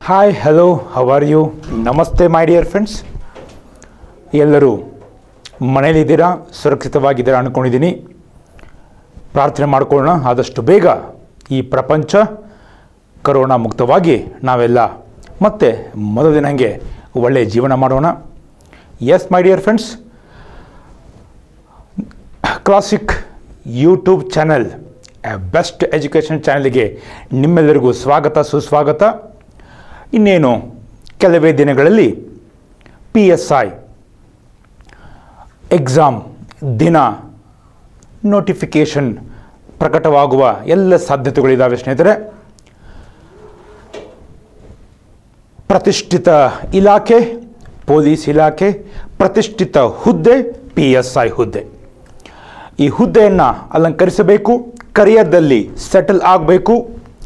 Hi hello how are you namaste my dear friends ಎಲ್ಲರೂ ಮನೇಲಿದ್ದೀರಾ ಸುರಕ್ಷಿತವಾಗಿದ್ದೀರಾ ಅಂದ್ಕೊಂಡಿದ್ದೀನಿ ಪ್ರಾರ್ಥನೆ ಮಾಡ್ಕೊಳ್ಳೋಣ ಆದಷ್ಟು ಬೇಗ ಈ ಪ್ರಪಂಚ ಕರೋನಾ ಮುಕ್ತವಾಗಿ ನಾವೆಲ್ಲ ಮತ್ತೆ ಮೊದಲಿನಂಗೆ ಒಳ್ಳೆಯ ಜೀವನ ಮಾಡೋಣ yes my dear friends classic YouTube channel best education ಚಾನಲ್ಗೆ ನಿಮ್ಮೆಲ್ಲರಿಗೂ ಸ್ವಾಗತ ಸುಸ್ವಾಗತ ಇನ್ನೇನು ಕೆಲವೇ ದಿನಗಳಲ್ಲಿ ಪಿ ಎಸ್ ಐ ಎಕ್ಸಾಮ್ ದಿನ ನೋಟಿಫಿಕೇಷನ್ ಪ್ರಕಟವಾಗುವ ಎಲ್ಲ ಸಾಧ್ಯತೆಗಳಿದ್ದಾವೆ ಸ್ನೇಹಿತರೆ ಪ್ರತಿಷ್ಠಿತ ಇಲಾಖೆ ಪೊಲೀಸ್ ಇಲಾಖೆ ಪ್ರತಿಷ್ಠಿತ ಹುದ್ದೆ ಪಿ ಎಸ್ ಐ ಹುದ್ದೆ ಈ ಹುದ್ದೆಯನ್ನು ಅಲಂಕರಿಸಬೇಕು ಕರಿಯರ್ದಲ್ಲಿ ಸೆಟಲ್ ಆಗಬೇಕು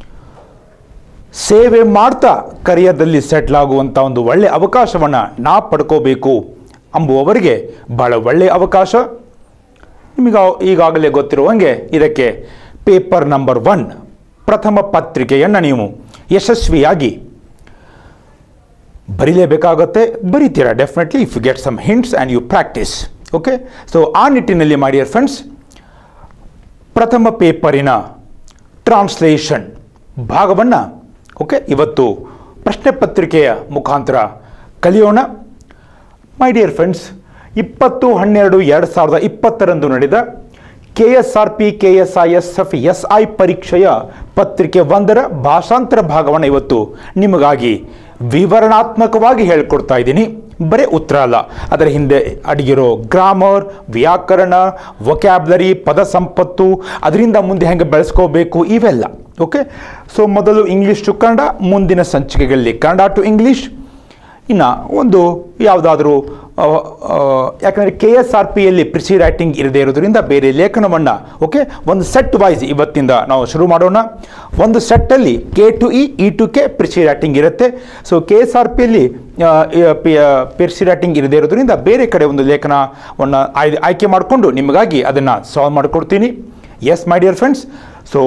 ಸೇವೆ ಮಾಡ್ತಾ ಕರಿಯರ್ದಲ್ಲಿ ಸೆಟ್ಲ್ ಆಗುವಂಥ ಒಂದು ಒಳ್ಳೆಯ ಅವಕಾಶವನ್ನು ನಾ ಪಡ್ಕೋಬೇಕು ಅಂಬುವವರಿಗೆ ಬಹಳ ಒಳ್ಳೆಯ ಅವಕಾಶ ನಿಮಗೆ ಈಗಾಗಲೇ ಗೊತ್ತಿರುವಂಗೆ ಇದಕ್ಕೆ ಪೇಪರ್ ನಂಬರ್ ಒನ್ ಪ್ರಥಮ ಪತ್ರಿಕೆಯನ್ನು ನೀವು ಯಶಸ್ವಿಯಾಗಿ ಬರೀಲೇಬೇಕಾಗತ್ತೆ ಬರೀತೀರಾ definitely if you get some hints and you practice okay so ಆ ನಿಟ್ಟಿನಲ್ಲಿ ಮೈ ಡಿಯರ್ ಫ್ರೆಂಡ್ಸ್ ಪ್ರಥಮ ಪೇಪರಿನ ಟ್ರಾನ್ಸ್ಲೇಷನ್ ಭಾಗವನ್ನು ಓಕೆ ಇವತ್ತು ಪ್ರಶ್ನೆ ಪತ್ರಿಕೆಯ ಮುಖಾಂತರ ಕಲಿಯೋಣ ಮೈ ಡಿಯರ್ ಫ್ರೆಂಡ್ಸ್ ಇಪ್ಪತ್ತು ಹನ್ನೆರಡು ಎರಡು ಸಾವಿರದ ಇಪ್ಪತ್ತರಂದು ನಡೆದ K S R P K S I S F S I ಪರೀಕ್ಷೆಯ ಪತ್ರಿಕೆ ಒಂದರ ಭಾಷಾಂತರ ಭಾಗವನ್ನು ಇವತ್ತು ನಿಮಗಾಗಿ ವಿವರಣಾತ್ಮಕವಾಗಿ ಹೇಳ್ಕೊಡ್ತಾ ಇದ್ದೀನಿ ಬರೀ ಉತ್ತರ ಅಲ್ಲ ಅದರ ಹಿಂದೆ ಅಡಗಿರೋ ಗ್ರಾಮರ್ ವ್ಯಾಕರಣ ವೊಕ್ಯಾಬ್ಲರಿ ಪದ ಸಂಪತ್ತು ಅದರಿಂದ ಮುಂದೆ ಹೆಂಗೆ ಬೆಳೆಸ್ಕೋಬೇಕು ಇವೆಲ್ಲ ಓಕೆ ಸೊ ಮೊದಲು ಇಂಗ್ಲೀಷ್ ಟು ಕನ್ನಡ ಮುಂದಿನ ಸಂಚಿಕೆಗಳಲ್ಲಿ ಕನ್ನಡ ಟು ಇಂಗ್ಲೀಷ್ ಇನ್ನು ಒಂದು ಯಾವುದಾದ್ರೂ ಯಾಕಂದರೆ ಕೆ ಎಸ್ ಆರ್ ಪಿಯಲ್ಲಿ ಪ್ರಿಸಿ ರೈಟಿಂಗ್ ಇರದೇ ಇರೋದ್ರಿಂದ ಬೇರೆ ಲೇಖನವನ್ನು ಓಕೆ ಒಂದು ಸೆಟ್ ವೈಸ್ ಇವತ್ತಿಂದ ನಾವು ಶುರು ಮಾಡೋಣ ಒಂದು ಸೆಟ್ಟಲ್ಲಿ K to E E to K precis writing ಇರುತ್ತೆ ಸೊ ಕೆ ಎಸ್ ಆರ್ ಪಿಯಲ್ಲಿ ಪಿರ್ಸಿ ರೈಟಿಂಗ್ ಇರದೇ ಇರೋದ್ರಿಂದ ಬೇರೆ ಕಡೆ ಒಂದು ಲೇಖನವನ್ನು ಆಯ್ ಆಯ್ಕೆ ಮಾಡಿಕೊಂಡು ನಿಮಗಾಗಿ ಅದನ್ನು ಸಾಲ್ವ್ ಮಾಡಿಕೊಡ್ತೀನಿ yes my dear friends so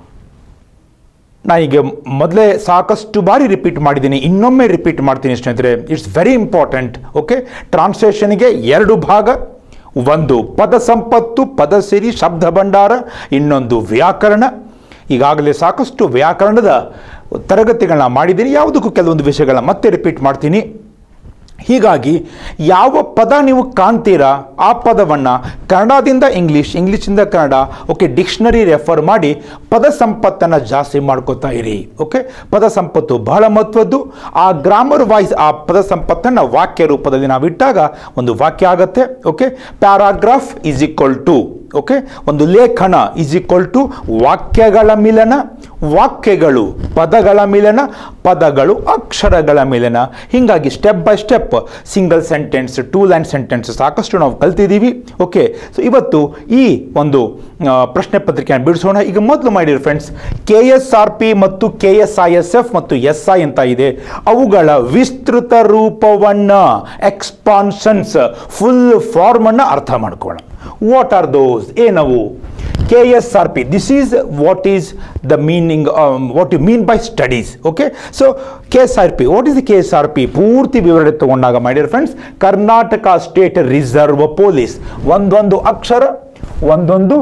ನಾನೀಗ ಮೊದಲೇ ಸಾಕಷ್ಟು ಬಾರಿ ರಿಪೀಟ್ ಮಾಡಿದ್ದೀನಿ ಇನ್ನೊಮ್ಮೆ ರಿಪೀಟ್ ಮಾಡ್ತೀನಿ ಸ್ನೇಹಿತರೆ ಇಟ್ಸ್ ವೆರಿ ಇಂಪಾರ್ಟೆಂಟ್ ಓಕೆ ಟ್ರಾನ್ಸ್ಲೇಷನ್ಗೆ ಎರಡು ಭಾಗ ಒಂದು ಪದ ಸಂಪತ್ತು ಪದ ಸಿರಿ ಶಬ್ದ ಭಂಡಾರ ಇನ್ನೊಂದು ವ್ಯಾಕರಣ ಈಗಾಗಲೇ ಸಾಕಷ್ಟು ವ್ಯಾಕರಣದ ತರಗತಿಗಳನ್ನ ಮಾಡಿದ್ದೀನಿ ಯಾವುದಕ್ಕೂ ಕೆಲವೊಂದು ವಿಷಯಗಳನ್ನ ಮತ್ತೆ ರಿಪೀಟ್ ಮಾಡ್ತೀನಿ ಹೀಗಾಗಿ ಯಾವ ಪದ ನೀವು ಕಾಣ್ತೀರಾ ಆ ಪದವನ್ನು ಕನ್ನಡದಿಂದ ಇಂಗ್ಲೀಷ್ ಇಂಗ್ಲೀಷಿಂದ ಕನ್ನಡ ಓಕೆ ಡಿಕ್ಷನರಿ ರೆಫರ್ ಮಾಡಿ ಪದ ಸಂಪತ್ತನ್ನು ಜಾಸ್ತಿ ಮಾಡ್ಕೋತಾ ಇರಿ ಓಕೆ ಪದ ಸಂಪತ್ತು ಬಹಳ ಮಹತ್ವದ್ದು ಆ ಗ್ರಾಮರ್ ವಾಯ್ಸ್ ಆ ಪದ ಸಂಪತ್ತನ್ನು ವಾಕ್ಯ ರೂಪದಲ್ಲಿ ನಾವು ಇಟ್ಟಾಗ ಒಂದು ವಾಕ್ಯ ಆಗುತ್ತೆ okay paragraph is equal to okay ಒಂದು ಲೇಖನ ಈಸ್ ಈಕ್ವಲ್ ಟು ವಾಕ್ಯಗಳ ಮಿಲನ ವಾಕ್ಯಗಳು ಪದಗಳ ಮಿಲನ ಪದಗಳು ಅಕ್ಷರಗಳ ಮಿಲನ ಹೀಗಾಗಿ step by step single sentence two line sentence ಸಾಕಷ್ಟು ನಾವು ಕಲ್ತಿದ್ದೀವಿ ಓಕೆ ಸೊ ಇವತ್ತು ಈ ಒಂದು ಆ, ಪ್ರಶ್ನೆ ಪತ್ರಿಕೆಯನ್ನು ಬಿಡಿಸೋಣ ಈಗ ಮೊದಲು ಮಾಡಿರೋ friends K S R P ಮತ್ತು K S I S F ಮತ್ತು ಎಸ್ ಐ ಅಂತ ಇದೆ ಅವುಗಳ ವಿಸ್ತೃತ ರೂಪವನ್ನು ಎಕ್ಸ್ಪಾನ್ಷನ್ಸ್ ಫುಲ್ ಫಾರ್ಮನ್ನು ಅರ್ಥ ಮಾಡ್ಕೊಳ್ಳೋಣ ವಾಟ್ ಆರ್ ದೋಸ್ ಏನವು K S R P this is what is the meaning what you mean by studies okay so K S R P what is the K S R P ಪೂರ್ತಿ ವಿವರಣೆ ತಗೊಂಡಾಗ my dear friends Karnataka state reserve police ಒಂದೊಂದು ಅಕ್ಷರ ಒಂದೊಂದು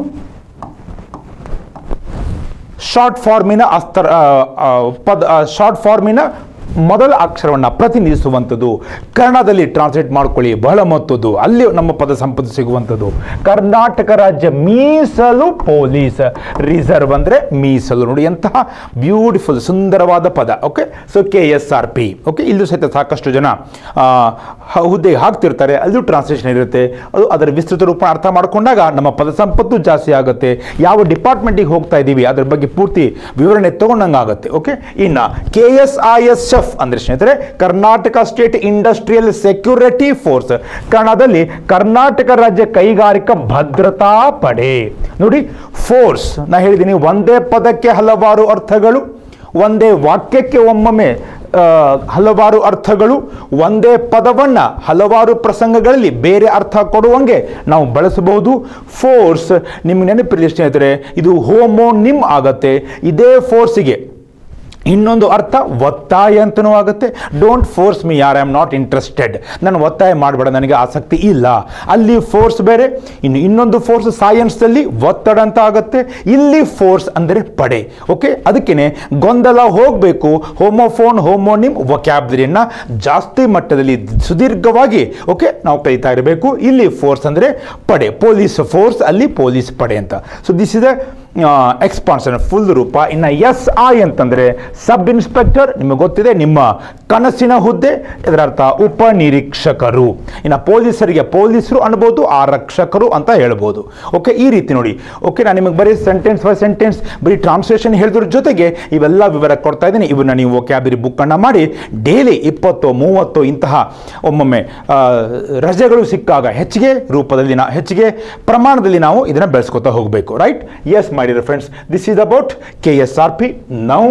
short ಫಾರ್ಮಿನ ಅಸ್ತರ ಆ, ಆ, ಪದ short ಫಾರ್ಮಿನ ಮೊದಲ ಅಕ್ಷರವನ್ನು ಪ್ರತಿನಿಧಿಸುವಂಥದ್ದು ಕನ್ನಡದಲ್ಲಿ ಟ್ರಾನ್ಸ್ಲೇಟ್ ಮಾಡ್ಕೊಳ್ಳಿ ಬಹಳ ಮಹತ್ವದ್ದು ಅಲ್ಲಿ ನಮ್ಮ ಪದ ಸಂಪತ್ತು ಸಿಗುವಂಥದ್ದು ಕರ್ನಾಟಕ ರಾಜ್ಯ ಮೀಸಲು ಪೊಲೀಸ್ ರಿಸರ್ವ್ ಅಂದರೆ ಮೀಸಲು ನೋಡಿ ಎಂತಹ ಬ್ಯೂಟಿಫುಲ್ ಸುಂದರವಾದ ಪದ okay so K S R P okay ಇಲ್ಲೂ ಸಹಿತ ಸಾಕಷ್ಟು ಜನ ಆ, ಹ- ಹುದ್ದೆಗೆ ಹಾಕ್ತಿರ್ತಾರೆ ಅಲ್ಲೂ ಟ್ರಾನ್ಸ್ಲೇಷನ್ ಇರುತ್ತೆ ಅದು ಅದರ ವಿಸ್ತೃತ ರೂಪ ಅರ್ಥ ಮಾಡಿಕೊಂಡಾಗ ನಮ್ಮ ಪದ ಸಂಪತ್ತು ಜಾಸ್ತಿ ಆಗುತ್ತೆ ಯಾವ ಡಿಪಾರ್ಟ್ಮೆಂಟಿಗೆ ಹೋಗ್ತಾ ಇದ್ದೀವಿ ಅದ್ರ ಬಗ್ಗೆ ಪೂರ್ತಿ ವಿವರಣೆ ತಗೊಂಡಂಗೆ ಆಗುತ್ತೆ ಓಕೆ ಇನ್ನು K S I S F ಅಂದರೆ ಸ್ನೇಹಿತರೆ Karnataka state industrial security force ಕನ್ನಡದಲ್ಲಿ ಕರ್ನಾಟಕ ರಾಜ್ಯ ಕೈಗಾರಿಕಾ ಭದ್ರತಾ ಪಡೆ ನೋಡಿ ಫೋರ್ಸ್ ನಾ ಹೇಳಿದ್ದೀನಿ ಒಂದೇ ಪದಕ್ಕೆ ಹಲವಾರು ಅರ್ಥಗಳು ಒಂದೇ ವಾಕ್ಯಕ್ಕೆ ಒಮ್ಮೊಮ್ಮೆ ಆ, ಹಲವಾರು ಅರ್ಥಗಳು ಒಂದೇ ಪದವನ್ನು ಹಲವಾರು ಪ್ರಸಂಗಗಳಲ್ಲಿ ಬೇರೆ ಅರ್ಥ ಕೊಡುವಂಗೆ ನಾವು ಬಳಸಬಹುದು ಫೋರ್ಸ್ ನಿಮ್ಗೆ ನೆನಪಿರಲಿ ಸ್ನೇಹಿತರೆ ಇದು ಹೋಮೋನಿಮ್ ಆಗತ್ತೆ ಇದೇ ಫೋರ್ಸಿಗೆ ಇನ್ನೊಂದು ಅರ್ಥ ಒತ್ತಾಯ ಅಂತನೂ ಆಗುತ್ತೆ ಡೋಂಟ್ ಫೋರ್ಸ್ ಮಿ ಯಾರ್ ಐ ಆಮ್ ನಾಟ್ ಇಂಟ್ರೆಸ್ಟೆಡ್ ನಾನು ಒತ್ತಾಯ ಮಾಡಬೇಡ ನನಗೆ ಆಸಕ್ತಿ ಇಲ್ಲ ಅಲ್ಲಿ ಫೋರ್ಸ್ ಬೇರೆ ಇನ್ನು ಇನ್ನೊಂದು ಫೋರ್ಸ್ ಸೈನ್ಸ್ದಲ್ಲಿ ಒತ್ತಡ ಅಂತ ಆಗುತ್ತೆ ಇಲ್ಲಿ ಫೋರ್ಸ್ ಅಂದರೆ ಪಡೆ ಓಕೆ ಅದಕ್ಕೇನೆ ಗೊಂದಲ ಹೋಗಬೇಕು ಹೋಮೋಫೋನ್ ಹೋಮೋನಿಮ್ ವೊಕ್ಯಾಬ್ಲರಿಯನ್ನು ಜಾಸ್ತಿ ಮಟ್ಟದಲ್ಲಿ ಸುದೀರ್ಘವಾಗಿ ಓಕೆ ನಾವು ಕಲಿತಾ ಇರಬೇಕು ಇಲ್ಲಿ ಫೋರ್ಸ್ ಅಂದರೆ ಪಡೆ ಪೊಲೀಸ್ ಫೋರ್ಸ್ ಅಲ್ಲಿ ಪೊಲೀಸ್ ಪಡೆ ಅಂತ so this is expansion full ರೂಪ ಇನ್ನು ಎಸ್ ಐ ಅಂತಂದರೆ ಸಬ್ ಇನ್ಸ್ಪೆಕ್ಟರ್ ನಿಮಗೆ ಗೊತ್ತಿದೆ ನಿಮ್ಮ ಕನಸಿನ ಹುದ್ದೆ ಇದರ ಅರ್ಥ ಉಪನಿರೀಕ್ಷಕರು ಇನ್ನು ಪೊಲೀಸರಿಗೆ ಪೊಲೀಸರು ಅನ್ಬೋದು ಆರಕ್ಷಕರು ಅಂತ ಹೇಳ್ಬೋದು ಓಕೆ ಈ ರೀತಿ ನೋಡಿ ಓಕೆ ನಾನು ನಿಮಗೆ ಬರೀ ಸೆಂಟೆನ್ಸ್ ಬೈ ಸೆಂಟೆನ್ಸ್ ಬರೀ ಟ್ರಾನ್ಸ್ಲೇಷನ್ ಹೇಳಿದ್ರ ಜೊತೆಗೆ ಇವೆಲ್ಲ ವಿವರ ಕೊಡ್ತಾ ಇದ್ದೀನಿ ಇವನ್ನ ನೀವು ಕ್ಯಾಬಿರಿ ಬುಕ್ಕನ್ನು ಮಾಡಿ ಡೈಲಿ ಇಪ್ಪತ್ತು ಮೂವತ್ತು ಇಂತಹ ಒಮ್ಮೊಮ್ಮೆ ಆ, ರಜೆಗಳು ಸಿಕ್ಕಾಗ ಹೆಚ್ಚಿಗೆ ರೂಪದಲ್ಲಿ ನಾ ಹೆಚ್ಚಿಗೆ ಪ್ರಮಾಣದಲ್ಲಿ ನಾವು ಇದನ್ನು ಬೆಳೆಸ್ಕೊತಾ ಹೋಗಬೇಕು right yes my dear friends this is about K S R P ನಾವು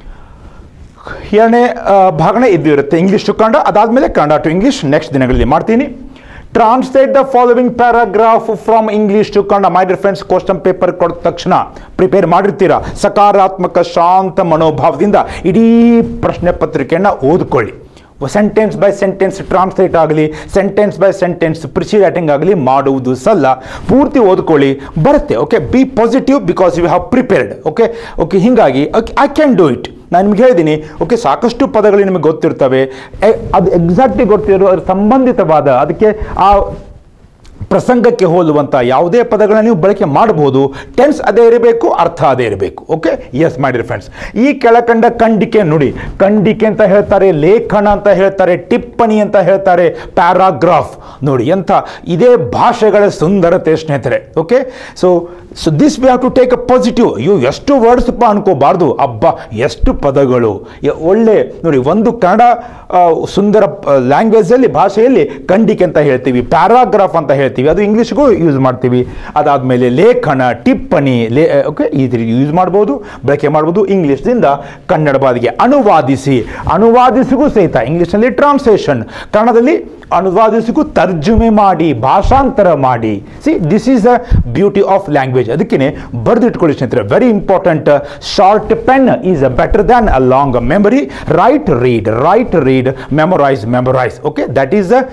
ಎರಡನೇ ಆ, ಭಾಗನೇ ಇದು ಇರುತ್ತೆ ಇಂಗ್ಲೀಷ್ ಟು ಕನ್ನಡ ಅದಾದಮೇಲೆ ಕನ್ನಡ ಟು ಇಂಗ್ಲೀಷ್ ನೆಕ್ಸ್ಟ್ ದಿನಗಳಲ್ಲಿ ಮಾಡ್ತೀನಿ translate the following paragraph from English to Kannada my dear friends question paper ಕೊಟ್ಟ ತಕ್ಷಣ ಪ್ರಿಪೇರ್ ಮಾಡಿರ್ತೀರಾ ಸಕಾರಾತ್ಮಕ ಶಾಂತ ಮನೋಭಾವದಿಂದ ಇಡೀ ಪ್ರಶ್ನೆ ಪತ್ರಿಕೆಯನ್ನು ಓದ್ಕೊಳ್ಳಿ ಸೆಂಟೆನ್ಸ್ ಬೈ ಸೆಂಟೆನ್ಸ್ ಟ್ರಾನ್ಸ್ಲೇಟ್ ಆಗಲಿ ಸೆಂಟೆನ್ಸ್ ಬೈ ಸೆಂಟೆನ್ಸ್ ಪ್ರಿಸಿಡೇಟಿಂಗ್ ಆಗಲಿ ಮಾಡುವುದು ಸಲ್ಲ ಪೂರ್ತಿ ಓದ್ಕೊಳ್ಳಿ ಬರುತ್ತೆ okay be positive because you have prepared okay okay ಹೀಗಾಗಿ ಐ ಕ್ಯಾನ್ ಡೂ ಇಟ್ ನಾನು ನಿಮ್ಗೆ ಹೇಳಿದ್ದೀನಿ ಓಕೆ ಸಾಕಷ್ಟು ಪದಗಳು ನಿಮಗೆ ಗೊತ್ತಿರ್ತವೆ ಎ- ಅದು ಎಕ್ಸಾಕ್ಟ್ಲಿ ಗೊತ್ತಿರೋ ಅದ್ರ ಸಂಬಂಧಿತವಾದ ಅದಕ್ಕೆ ಆ ಪ್ರಸಂಗಕ್ಕೆ ಹೋಲುವಂಥ ಯಾವುದೇ ಪದಗಳನ್ನ ನೀವು ಬಳಕೆ ಮಾಡಬಹುದು ಟೆನ್ಸ್ ಅದೇ ಇರಬೇಕು ಅರ್ಥ ಅದೇ ಇರಬೇಕು ಓಕೆ ಎಸ್ ಮಾಡಿರಿ ಫ್ರೆಂಡ್ಸ್ ಈ ಕೆಳಕಂಡ ಖಂಡಿಕೆ ನೋಡಿ ಖಂಡಿಕೆ ಅಂತ ಹೇಳ್ತಾರೆ ಲೇಖನ ಅಂತ ಹೇಳ್ತಾರೆ ಟಿಪ್ಪಣಿ ಅಂತ ಹೇಳ್ತಾರೆ ಪ್ಯಾರಾಗ್ರಾಫ್ ನೋಡಿ ಎಂಥ ಇದೇ ಭಾಷೆಗಳ ಸುಂದರತೆ ಸ್ನೇಹಿತರೆ okay so so this we have to take a positive ಅಯ್ಯೋ ಎಷ್ಟು ವರ್ಡ್ಸ್ಪ್ಪ ಅನ್ಕೋಬಾರ್ದು ಅಬ್ಬ ಎಷ್ಟು ಪದಗಳು ಯ- ಒಳ್ಳೆ ನೋಡಿ ಒಂದು ಕನ್ನಡ ಆ, ಸುಂದರ ಲ್ಯಾಂಗ್ವೇಜಲ್ಲಿ ಭಾಷೆಯಲ್ಲಿ ಖಂಡಿಕೆ ಅಂತ ಹೇಳ್ತೀವಿ ಪ್ಯಾರಾಗ್ರಾಫ್ ಅಂತ ಹೇಳ್ತೀವಿ ಅದು ಇಂಗ್ಲೀಷ್ಗೂ ಯೂಸ್ ಮಾಡ್ತೀವಿ ಅದಾದಮೇಲೆ ಲೇಖನ ಟಿಪ್ಪಣಿ ಲೇ ಓಕೆ ಈ ರೀತಿ ಯೂಸ್ ಮಾಡ್ಬೋದು ಬಳಕೆ ಮಾಡ್ಬೋದು ಇಂಗ್ಲೀಷ್ದಿಂದ ಕನ್ನಡ ಬಾದಿಗೆ ಅನುವಾದಿಸಿ ಅನುವಾದಿಸಿಗೂ ಸಹಿತ ಇಂಗ್ಲೀಷ್ನಲ್ಲಿ ಟ್ರಾನ್ಸ್ಲೇಷನ್ ಕನ್ನಡದಲ್ಲಿ ಅನುವಾದಿಸಿಗೂ ತರ್ಜುಮೆ ಮಾಡಿ ಭಾಷಾಂತರ ಮಾಡಿ see this is a beauty of language ಅದಕ್ಕೆ ಬರೆದಿಟ್ಕೊಳ್ಳಿ ಸ್ನೇಹಿತರೆ very important short pen is a better than a long memory right read right read memorize memorize okay that is the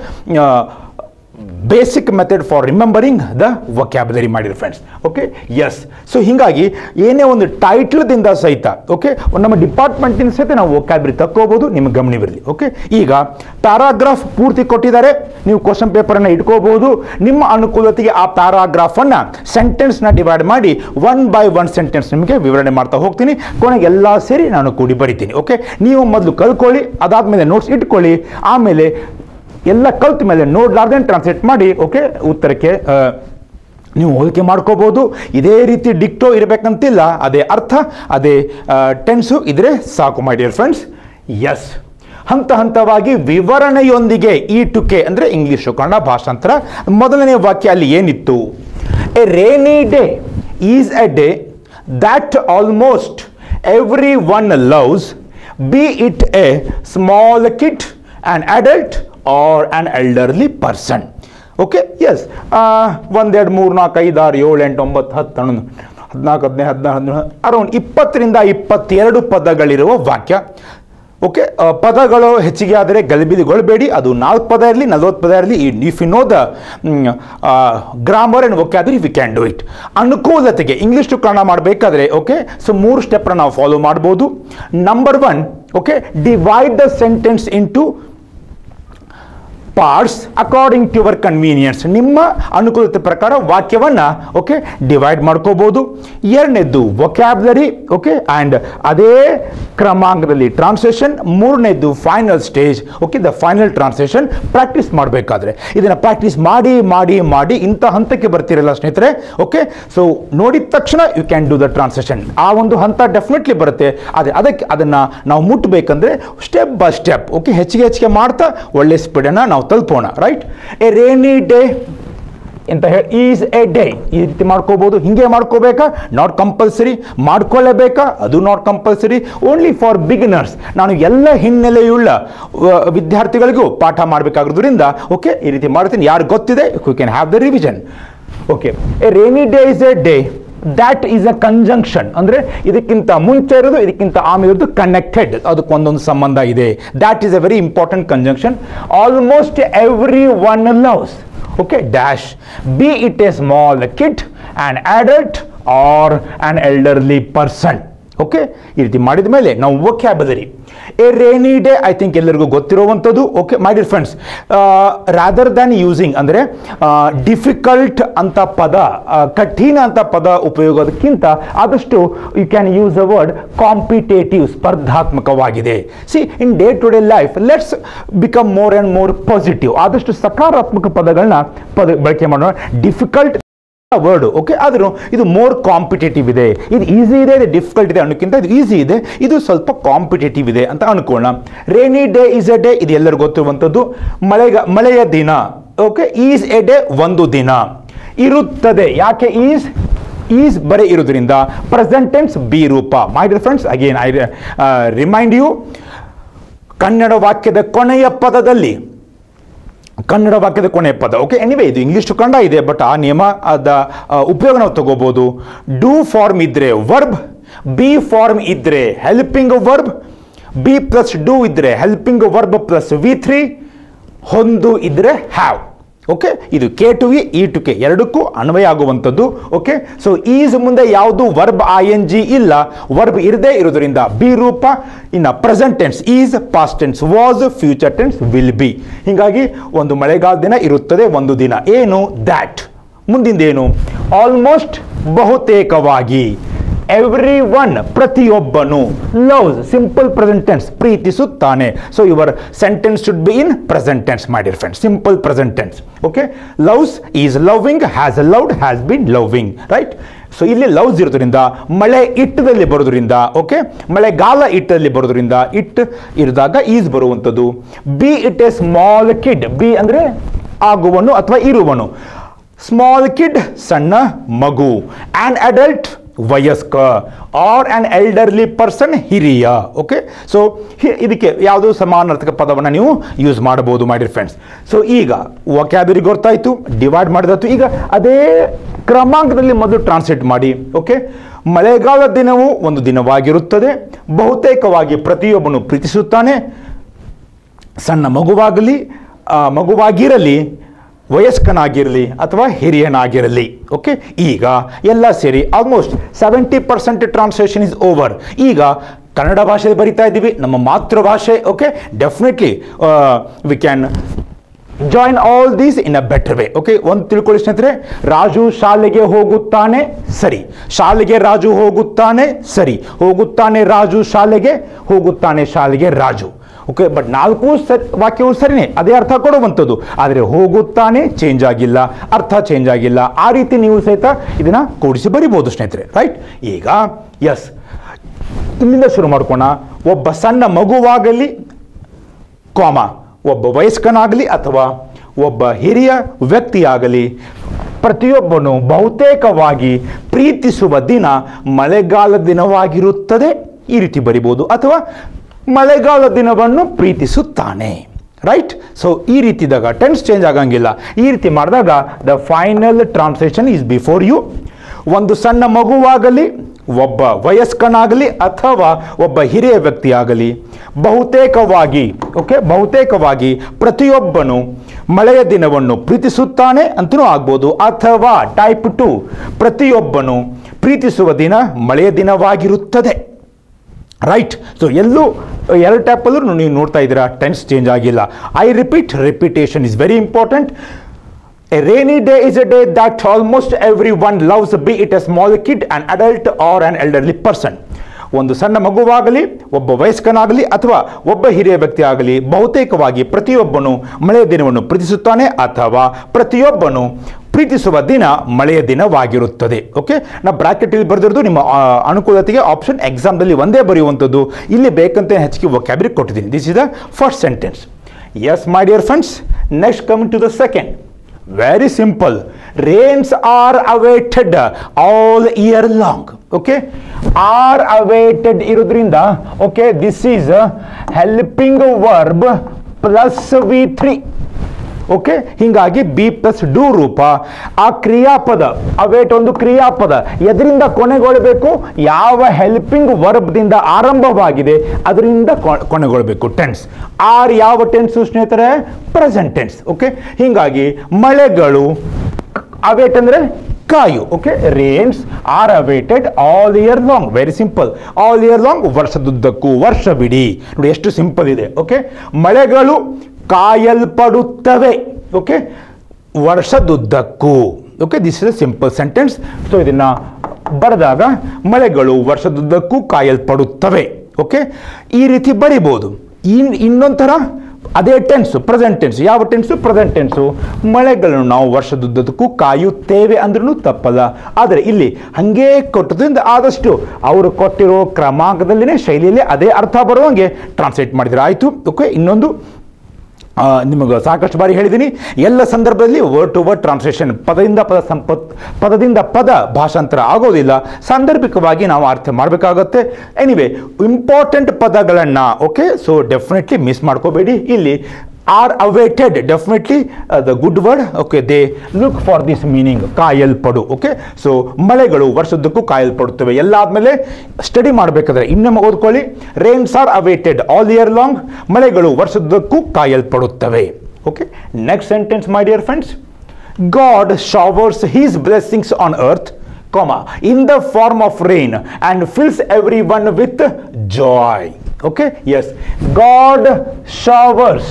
basic method for remembering the vocabulary ಮಾಡಿರಿ friends okay yes so ಹೀಗಾಗಿ ಏನೇ ಒಂದು ಟೈಟ್ಲ್ದಿಂದ ಸಹಿತ okay ನಮ್ಮ ಡಿಪಾರ್ಟ್ಮೆಂಟಿನ ಸಹಿತ ನಾವು vocabulary ತಕ್ಕೋಬೋದು ನಿಮಗೆ ಗಮನವಿರಲಿ ಓಕೆ ಈಗ ಪ್ಯಾರಾಗ್ರಾಫ್ ಪೂರ್ತಿ ಕೊಟ್ಟಿದ್ದಾರೆ ನೀವು ಕ್ವಶನ್ ಪೇಪರನ್ನು ಇಟ್ಕೋಬಹುದು ನಿಮ್ಮ ಅನುಕೂಲತೆಗೆ ಆ ಪ್ಯಾರಾಗ್ರಾಫನ್ನು ಸೆಂಟೆನ್ಸ್ನ ಡಿವೈಡ್ ಮಾಡಿ ಒನ್ ಬೈ ಒನ್ ಸೆಂಟೆನ್ಸ್ ನಿಮಗೆ ವಿವರಣೆ ಮಾಡ್ತಾ ಹೋಗ್ತೀನಿ ಕೊನೆಗೆ ಎಲ್ಲ ಸೇರಿ ನಾನು ಕೂಡಿ ಬರಿತೀನಿ ಓಕೆ ನೀವು ಮೊದಲು ಕಲ್ಕೊಳ್ಳಿ ಅದಾದಮೇಲೆ ನೋಟ್ಸ್ ಇಟ್ಕೊಳ್ಳಿ ಆಮೇಲೆ ಎಲ್ಲ ಕಲ್ತ ಮೇಲೆ ನೋಡ್ಲಾರ್ದೆ ಟ್ರಾನ್ಸ್ಲೇಟ್ ಮಾಡಿ ಓಕೆ ಉತ್ತರಕ್ಕೆ ಆ, ನೀವು ಹೋಲಿಕೆ ಮಾಡ್ಕೋಬೋದು ಇದೇ ರೀತಿ ಡಿಕ್ಟೋ ಇರಬೇಕಂತಿಲ್ಲ ಅದೇ ಅರ್ಥ ಅದೇ ಟೆನ್ಸು ಇದ್ರೆ ಸಾಕು ಮೈ ಡಿಯರ್ ಫ್ರೆಂಡ್ಸ್ ಎಸ್ ಹಂತ ಹಂತವಾಗಿ ವಿವರಣೆಯೊಂದಿಗೆ ಈ ಟುಕೆ ಅಂದರೆ ಇಂಗ್ಲೀಷು ಕನ್ನಡ ಭಾಷಾಂತರ ಮೊದಲನೇ ವಾಕ್ಯ ಅಲ್ಲಿ ಏನಿತ್ತು a rainy day is a day that almost every one loves be it a small kid an adult or an elderly person okay yes ಒಂದೆರಡು ಮೂರು ನಾಲ್ಕು ಐದು ಆರು ಏಳು ಎಂಟು ಒಂಬತ್ತು ಹತ್ತು ಹನ್ನೊಂದು ಹದಿನಾಲ್ಕು ಹದಿನೈದು ಹದಿನಾರು ಹದಿನೇಳು ಅರೌಂಡ್ ಇಪ್ಪತ್ತರಿಂದ ಇಪ್ಪತ್ತೆರಡು ಪದಗಳಿರುವ ವಾಕ್ಯ ಓಕೆ ಪದಗಳು ಹೆಚ್ಚಿಗೆ ಆದರೆ ಗಲಿಬಿಲಿಗೊಳ್ಬೇಡಿ ಅದು ನಾಲ್ಕು ಪದ ಇರಲಿ ನಲ್ವತ್ತು ಪದ ಇರಲಿ if you know the grammar and vocabulary we can do it ಅನುಕೂಲತೆಗೆ ಇಂಗ್ಲೀಷ್ ಟು ಕನ್ನಡ ಮಾಡಬೇಕಾದ್ರೆ ಓಕೆ ಸೊ ಮೂರು ಸ್ಟೆಪ್ನ ನಾವು ಫಾಲೋ ಮಾಡ್ಬೋದು number one okay divide the sentence into parts according to your convenience ನಿಮ್ಮ ಅನುಕೂಲತೆ ಪ್ರಕಾರ ವಾಕ್ಯವನ್ನು ಓಕೆ ಡಿವೈಡ್ ಮಾಡ್ಕೋಬೋದು ಎರಡನೇದ್ದು ವೊಕ್ಯಾಬ್ಲರಿ ಓಕೆ ಆ್ಯಂಡ್ ಅದೇ ಕ್ರಮಾಂಕದಲ್ಲಿ ಟ್ರಾನ್ಸ್ಲೇಷನ್ ಮೂರನೇದ್ದು final stage okay the final translation practice ಮಾಡಬೇಕಾದ್ರೆ ಇದನ್ನು ಪ್ರಾಕ್ಟೀಸ್ ಮಾಡಿ ಮಾಡಿ ಮಾಡಿ ಇಂಥ ಹಂತಕ್ಕೆ ಬರ್ತಿರಲ್ಲ ಸ್ನೇಹಿತರೆ ಓಕೆ ಸೊ ನೋಡಿದ ತಕ್ಷಣ you can do the translation ಆ ಒಂದು ಹಂತ ಡೆಫಿನೆಟ್ಲಿ ಬರುತ್ತೆ ಆದರೆ ಅದಕ್ಕೆ ಅದನ್ನು ನಾವು ಮುಟ್ಟಬೇಕಂದ್ರೆ ಸ್ಟೆಪ್ ಬೈ ಸ್ಟೆಪ್ ಓಕೆ ಹೆಚ್ಚಿಗೆ ಹೆಚ್ಚಿಗೆ ಮಾಡ್ತಾ ಒಳ್ಳೆ ಸ್ಪೀಡನ್ನು ನಾವು ತಲುಪೋಣ ರೈಟ್ ಎ ರೇನಿ ಡೇ ಅಂತ ಹೇಳಿ ಈಸ್ ಎ ಡೇ ಈ ರೀತಿ ಮಾಡ್ಕೋಬೋದು ಹಿಂಗೆ ಮಾಡ್ಕೋಬೇಕಾ ನಾಟ್ ಕಂಪಲ್ಸರಿ ಮಾಡ್ಕೊಳ್ಳೇಬೇಕಾ ಅದು not compulsory only for beginners ನಾನು ಎಲ್ಲ ಹಿನ್ನೆಲೆಯುಳ್ಳ ಆ, ವಿದ್ಯಾರ್ಥಿಗಳಿಗೂ ಪಾಠ ಮಾಡಬೇಕಾಗಿರೋದ್ರಿಂದ ಓಕೆ ಈ ರೀತಿ ಮಾಡ್ತೀನಿ ಯಾರು ಗೊತ್ತಿದೆ you can have the revision okay a rainy day is a day that is a conjunction ಅಂದ್ರೆ ಇದಕ್ಕಿಂತ ಮುಂಚೆ ಇರೋದು ಇದಕ್ಕಿಂತ ಆಮೇಲೆ ಇರೋದು ಕನೆಕ್ಟೆಡ್ ಅದಕ್ಕೊಂದೊಂದು ಸಂಬಂಧ ಇದೆ that is a very important conjunction almost every one loves okay dash be it a small kid an adult or an elderly person okay ಈ ರೀತಿ ಮಾಡಿದ ಮೇಲೆ ನಾವು vocabulary a rainy day I think ಎಲ್ಲರಿಗೂ ಗೊತ್ತಿರುವಂಥದ್ದು okay my dear friends rather than using ಅಂದರೆ difficult ಅಂತ ಪದ ಆ, ಕಠಿಣ ಅಂತ ಪದ ಉಪಯೋಗದಕ್ಕಿಂತ ಆದಷ್ಟು you can use a word competitive ಸ್ಪರ್ಧಾತ್ಮಕವಾಗಿದೆ see in day to day life let's become more and more positive ಆದಷ್ಟು ಸಕಾರಾತ್ಮಕ ಪದಗಳನ್ನ ಪದ ಬಳಕೆ ಮಾಡೋಣ ಡಿಫಿಕಲ್ಟ್ ವರ್ಡ್ ಓಕೆ ಆದರೂ ಇದು ಮೋರ್ ಕಾಂಪಿಟೇಟಿವ್ ಇದೆ ಇದು ಈಸಿ ಇದೆ ಇದು ಡಿಫಿಕಲ್ಟ್ ಇದೆ ಅನ್ನೋಕ್ಕಿಂತ ಇದು ಈಸಿ ಇದೆ ಇದು ಸ್ವಲ್ಪ ಕಾಂಪಿಟೇಟಿವ್ ಇದೆ ಅಂತ ಅನ್ಕೊಳ್ಳೋಣ rainy day is a day ಇದು ಎಲ್ಲರಿಗೂ ಗೊತ್ತಿರುವಂಥದ್ದು ಮಳೆಗ ಮಳೆಯ ದಿನ ಓಕೆ ಈಸ್ ಎ ಡೇ ಒಂದು ದಿನ ಇರುತ್ತದೆ ಯಾಕೆ ಈಸ್ ಈಸ್ ಬರೀ ಇರೋದ್ರಿಂದ ಪ್ರೆಸೆಂಟ್ ಟೆನ್ಸ್ ಬಿ ರೂಪ my dear friends again I remind you Kannada ವಾಕ್ಯದ ಕೊನೆಯ ಪದದಲ್ಲಿ ಕನ್ನಡ ವಾಕ್ಯದ ಕೊನೆಯ ಪದ ಓಕೆ ಎನಿವೆ ಇದು ಇಂಗ್ಲಿಷ್ ಟು ಕನ್ನಡ ಇದೆ ಬಟ್ ಆ ನಿಯಮ ಅದ ಆ, ಉಪಯೋಗ ನಾವು ತಗೋಬಹುದು ಡೂ ಫಾರ್ಮ್ ಇದ್ರೆ ವರ್ಬ್ ಬಿ ಫಾರ್ಮ್ ಇದ್ರೆ helping verb be plus do ಇದ್ರೆ helping verb plus V three ಹೊಂದು ಇದ್ರೆ ಹ್ಯಾವ್ ಓಕೆ ಇದು K to E E to K ಎರಡಕ್ಕೂ ಅನ್ವಯ ಆಗುವಂಥದ್ದು ಓಕೆ ಸೊ ಈಸ್ ಮುಂದೆ ಯಾವುದು ವರ್ಬ್ ಐ ಎನ್ ಜಿ ಇಲ್ಲ ವರ್ಬ್ ಇರದೇ ಇರೋದ್ರಿಂದ ಬಿ ರೂಪ ಇನ್ನು present tense is past tense was future tense will be ಹೀಗಾಗಿ ಒಂದು ಮಳೆಗಾಲ ದಿನ ಇರುತ್ತದೆ ಒಂದು ದಿನ ಏನು ದ್ಯಾಟ್ ಮುಂದಿಂದೇನು ಆಲ್ಮೋಸ್ಟ್ ಬಹುತೇಕವಾಗಿ ಎವ್ರಿ ಒನ್ ಪ್ರತಿಯೊಬ್ಬನು ಲವ್ಸ್ ಸಿಂಪಲ್ ಪ್ರೆಸೆಂಟ್ ಟೆನ್ಸ್ ಪ್ರೀತಿಸುತ್ತಾನೆ so your sentence should be in present tense my dear friend simple present tense okay loves is loving has loved has been loving right so ಇಲ್ಲಿ loves ಇರೋದ್ರಿಂದ ಮಳೆ ಇಟ್ಟದಲ್ಲಿ ಬರೋದ್ರಿಂದ okay ಮಳೆಗಾಲ ಇಟ್ಟದಲ್ಲಿ ಬರೋದ್ರಿಂದ it ಇರಿದಾಗ ಈಸ್ ಬರುವಂಥದ್ದು be it a small kid be ಅಂದರೆ ಆಗುವನು ಅಥವಾ ಇರುವನು ಸ್ಮಾಲ್ ಕಿಡ್ ಸಣ್ಣ ಮಗು ಆನ್ ಅಡಲ್ಟ್ ವಯಸ್ಕ ಆರ್ ಆನ್ ಎಲ್ಡರ್ಲಿ ಪರ್ಸನ್ ಹಿರಿಯ ಓಕೆ ಸೊ ಇದಕ್ಕೆ ಯಾವುದೋ ಸಮಾನಾರ್ಥಕ ಪದವನ್ನು ನೀವು ಯೂಸ್ ಮಾಡಬಹುದು ಮೈ ಡಿಯರ್ ಫ್ರೆಂಡ್ಸ್ ಸೊ ಈಗ ವೊಕ್ಯಾಬರಿ ಗೊತ್ತಾಯಿತು ಡಿವೈಡ್ ಮಾಡಿದಾಯ್ತು ಈಗ ಅದೇ ಕ್ರಮಾಂಕದಲ್ಲಿ ಮೊದಲು ಟ್ರಾನ್ಸ್ಲೇಟ್ ಮಾಡಿ ಓಕೆ ಮಳೆಗಾಲ ದಿನವು ಒಂದು ದಿನವಾಗಿರುತ್ತದೆ ಬಹುತೇಕವಾಗಿ ಪ್ರತಿಯೊಬ್ಬನು ಪ್ರೀತಿಸುತ್ತಾನೆ ಸಣ್ಣ ಮಗುವಾಗಲಿ ಆ, ಮಗುವಾಗಿರಲಿ ವಯಸ್ಕನಾಗಿರಲಿ ಅಥವಾ ಹಿರಿಯನಾಗಿರಲಿ ಓಕೆ ಈಗ ಎಲ್ಲ ಸೇರಿ almost seventy percent translation is over ಈಗ ಕನ್ನಡ ಭಾಷೆಯಲ್ಲಿ ಬರಿತಾ ಇದ್ದೀವಿ ನಮ್ಮ ಮಾತೃಭಾಷೆ okay definitely we can join all these in a better way okay ಒಂದು ತಿಳ್ಕೊಳ್ಳಿ ಸ್ನೇಹಿತರೆ ರಾಜು ಶಾಲೆಗೆ ಹೋಗುತ್ತಾನೆ ಸರಿ ಶಾಲೆಗೆ ರಾಜು ಹೋಗುತ್ತಾನೆ ಸರಿ ಹೋಗುತ್ತಾನೆ ರಾಜು ಶಾಲೆಗೆ ಹೋಗುತ್ತಾನೆ ಶಾಲೆಗೆ ರಾಜು ಓಕೆ ಬಟ್ ನಾಲ್ಕು ಸರಿ ವಾಕ್ಯವು ಸರಿನೇ ಅದೇ ಅರ್ಥ ಕೊಡುವಂಥದ್ದು ಆದರೆ ಹೋಗುತ್ತಾನೆ ಚೇಂಜ್ ಆಗಿಲ್ಲ ಅರ್ಥ ಚೇಂಜ್ ಆಗಿಲ್ಲ ಆ ರೀತಿ ನೀವು ಸಹಿತ ಇದನ್ನ ಕೂಡಿಸಿ ಬರಿಬೋದು ಸ್ನೇಹಿತರೆ ರೈಟ್ ಈಗ ಎಸ್ ಇಲ್ಲಿಂದ ಶುರು ಮಾಡ್ಕೋಣ ಒಬ್ಬ ಸಣ್ಣ ಮಗುವಾಗಲಿ ಕಾಮ ಒಬ್ಬ ವಯಸ್ಕನಾಗಲಿ ಅಥವಾ ಒಬ್ಬ ಹಿರಿಯ ವ್ಯಕ್ತಿಯಾಗಲಿ ಪ್ರತಿಯೊಬ್ಬನು ಬಹುತೇಕವಾಗಿ ಪ್ರೀತಿಸುವ ದಿನ ಮಳೆಗಾಲ ದಿನವಾಗಿರುತ್ತದೆ ಈ ರೀತಿ ಬರಿಬೋದು ಅಥವಾ ಮಳೆಗಾಲ ದಿನವನ್ನು ಪ್ರೀತಿಸುತ್ತಾನೆ ರೈಟ್ ಸೊ ಈ ರೀತಿದಾಗ ಟೆನ್ಸ್ ಚೇಂಜ್ ಆಗಂಗಿಲ್ಲ ಈ ರೀತಿ ಮಾಡಿದಾಗ the final translation is before you ಒಂದು ಸಣ್ಣ ಮಗುವಾಗಲಿ ಒಬ್ಬ ವಯಸ್ಕನಾಗಲಿ ಅಥವಾ ಒಬ್ಬ ಹಿರಿಯ ವ್ಯಕ್ತಿಯಾಗಲಿ ಬಹುತೇಕವಾಗಿ ಓಕೆ ಬಹುತೇಕವಾಗಿ ಪ್ರತಿಯೊಬ್ಬನು ಮಳೆಯ ದಿನವನ್ನು ಪ್ರೀತಿಸುತ್ತಾನೆ ಅಂತಲೂ ಆಗ್ಬೋದು ಅಥವಾ ಟೈಪ್ ಟು ಪ್ರತಿಯೊಬ್ಬನು ಪ್ರೀತಿಸುವ ದಿನ ಮಳೆಯ ದಿನವಾಗಿರುತ್ತದೆ ರೈಟ್ ಸೊ ಎಲ್ಲೂ ಎರಡು ಟ್ಯಾಪಲ್ಲೂ ನೀವು ನೋಡ್ತಾ ಇದ್ದೀರಾ ಟೆನ್ಸ್ ಚೇಂಜ್ ಆಗಿಲ್ಲ I repeat repetition is very important a rainy day is a day that almost every one loves be it a small kid an adult or an elderly person ಒಂದು ಸಣ್ಣ ಮಗುವಾಗಲಿ ಒಬ್ಬ ವಯಸ್ಕನಾಗಲಿ ಅಥವಾ ಒಬ್ಬ ಹಿರಿಯ ವ್ಯಕ್ತಿ ಆಗಲಿ ಬಹುತೇಕವಾಗಿ ಪ್ರತಿಯೊಬ್ಬನು ಮಳೆಯ ದಿನವನ್ನು ಪ್ರೀತಿಸುತ್ತಾನೆ ಅಥವಾ ಪ್ರತಿಯೊಬ್ಬನು ಪ್ರೀತಿಸುವ ದಿನ ಮಳೆಯ ದಿನವಾಗಿರುತ್ತದೆ ಓಕೆ ನಾ ಬ್ರಾಕೆಟಲ್ಲಿ ಬರೆದಿರೋದು ನಿಮ್ಮ ಆ, ಅನುಕೂಲತೆಗೆ ಆಪ್ಷನ್ ಎಕ್ಸಾಮ್ದಲ್ಲಿ ಒಂದೇ ಬರೆಯುವಂಥದ್ದು ಇಲ್ಲಿ ಬೇಕಂತ ಹೆಚ್ಚಿಗೆ ವೊಕ್ಯಾಬ್ರಿ ಕೊಟ್ಟಿದ್ದೀನಿ this is the first sentence yes my dear friends next coming to the second very simple rains are awaited all year long okay are awaited ಇರೋದ್ರಿಂದ okay this is helping verb plus V three okay ಹಿಂಗಾಗಿ be plus do ರೂಪ ಆ ಕ್ರಿಯಾಪದ await ಒಂದು ಕ್ರಿಯಾಪದ ಎದರಿಂದ ಕೊನೆಗೊಳ್ಳಬೇಕು ಯಾವ helping ವರ್ಬ್ದಿಂದ ಆರಂಭವಾಗಿದೆ ಅದರಿಂದ ಕೊ- ಕೊನೆಗೊಳ್ಳಬೇಕು ಟೆನ್ಸ್ ಆರ್ ಯಾವ ಟೆನ್ಸ್ ಸ್ನೇಹಿತರೆ ಪ್ರೆಸೆಂಟ್ ಟೆನ್ಸ್ ಓಕೆ ಹಿಂಗಾಗಿ ಮಳೆಗಳು ಅವೇಟ್ ಅಂದ್ರೆ ಕಾಯು okay rains are awaited all year long very simple all year long ವರ್ಷದುದ್ದಕ್ಕೂ ವರ್ಷವಿಡೀ ನೋಡಿ ಎಷ್ಟು ಸಿಂಪಲ್ ಇದೆ ಓಕೆ ಮಳೆಗಳು ಕಾಯಲ್ಪಡುತ್ತವೆ ಓಕೆ ವರ್ಷದುದ್ದಕ್ಕೂ okay this is simple sentence so ಇದನ್ನ ಬರೆದಾಗ ಮಳೆಗಳು ವರ್ಷದುದ್ದಕ್ಕೂ ಕಾಯಲ್ಪಡುತ್ತವೆ ಓಕೆ ಈ ರೀತಿ ಬರಿಬೋದು ಇನ್ ಇನ್ನೊಂಥರ ಅದೇ ಟೆನ್ಸು ಪ್ರೆಸೆಂಟ್ ಟೆನ್ಸ್ ಯಾವ ಟೆನ್ಸು ಪ್ರೆಸೆಂಟ್ ಟೆನ್ಸು ಮಳೆಗಳನ್ನು ನಾವು ವರ್ಷದುದ್ದಕ್ಕೂ ಕಾಯುತ್ತೇವೆ ಅಂದ್ರೂ ತಪ್ಪಲ್ಲ ಆದರೆ ಇಲ್ಲಿ ಹಂಗೆ ಕೊಟ್ಟದ್ರಿಂದ ಆದಷ್ಟು ಅವರು ಕೊಟ್ಟಿರೋ ಕ್ರಮಾಂಕದಲ್ಲಿನೇ ಶೈಲಿಯಲ್ಲಿ ಅದೇ ಅರ್ಥ ಬರುವಂಗೆ ಟ್ರಾನ್ಸ್ಲೇಟ್ ಮಾಡಿದ್ರೆ ಆಯಿತು ಓಕೆ ಇನ್ನೊಂದು ಆ, ನಿಮಗೆ ಸಾಕಷ್ಟು ಬಾರಿ ಹೇಳಿದ್ದೀನಿ ಎಲ್ಲ ಸಂದರ್ಭದಲ್ಲಿ ವರ್ಡ್ ಟು ವರ್ಡ್ ಟ್ರಾನ್ಸ್ಲೇಷನ್ ಪದದಿಂದ ಪದ ಸಂಪತ್ ಪದದಿಂದ ಪದ ಭಾಷಾಂತರ ಆಗೋದಿಲ್ಲ ಸಾಂದರ್ಭಿಕವಾಗಿ ನಾವು ಅರ್ಥ ಮಾಡಬೇಕಾಗತ್ತೆ ಎನಿವೆ ಇಂಪಾರ್ಟೆಂಟ್ ಪದಗಳನ್ನು ಓಕೆ ಸೊ ಡೆಫಿನೆಟ್ಲಿ ಮಿಸ್ ಮಾಡ್ಕೋಬೇಡಿ ಇಲ್ಲಿ are awaited definitely the good word okay they look for this meaning ಕಾಯಲ್ಪಡು ಓಕೆ ಸೊ ಮಳೆಗಳು ವರ್ಷದ್ದಕ್ಕೂ ಕಾಯಲ್ಪಡುತ್ತವೆ ಎಲ್ಲ ಆದಮೇಲೆ ಸ್ಟಡಿ ಮಾಡಬೇಕಾದ್ರೆ ಇನ್ನೊಮ್ಮೆ ಓದ್ಕೊಳ್ಳಿ rains are awaited all year long ಮಳೆಗಳು ವರ್ಷದ್ದಕ್ಕೂ ಕಾಯಲ್ಪಡುತ್ತವೆ okay next sentence my dear friends God showers his blessings on earth comma in the form of rain and fills everyone with joy okay yes god showers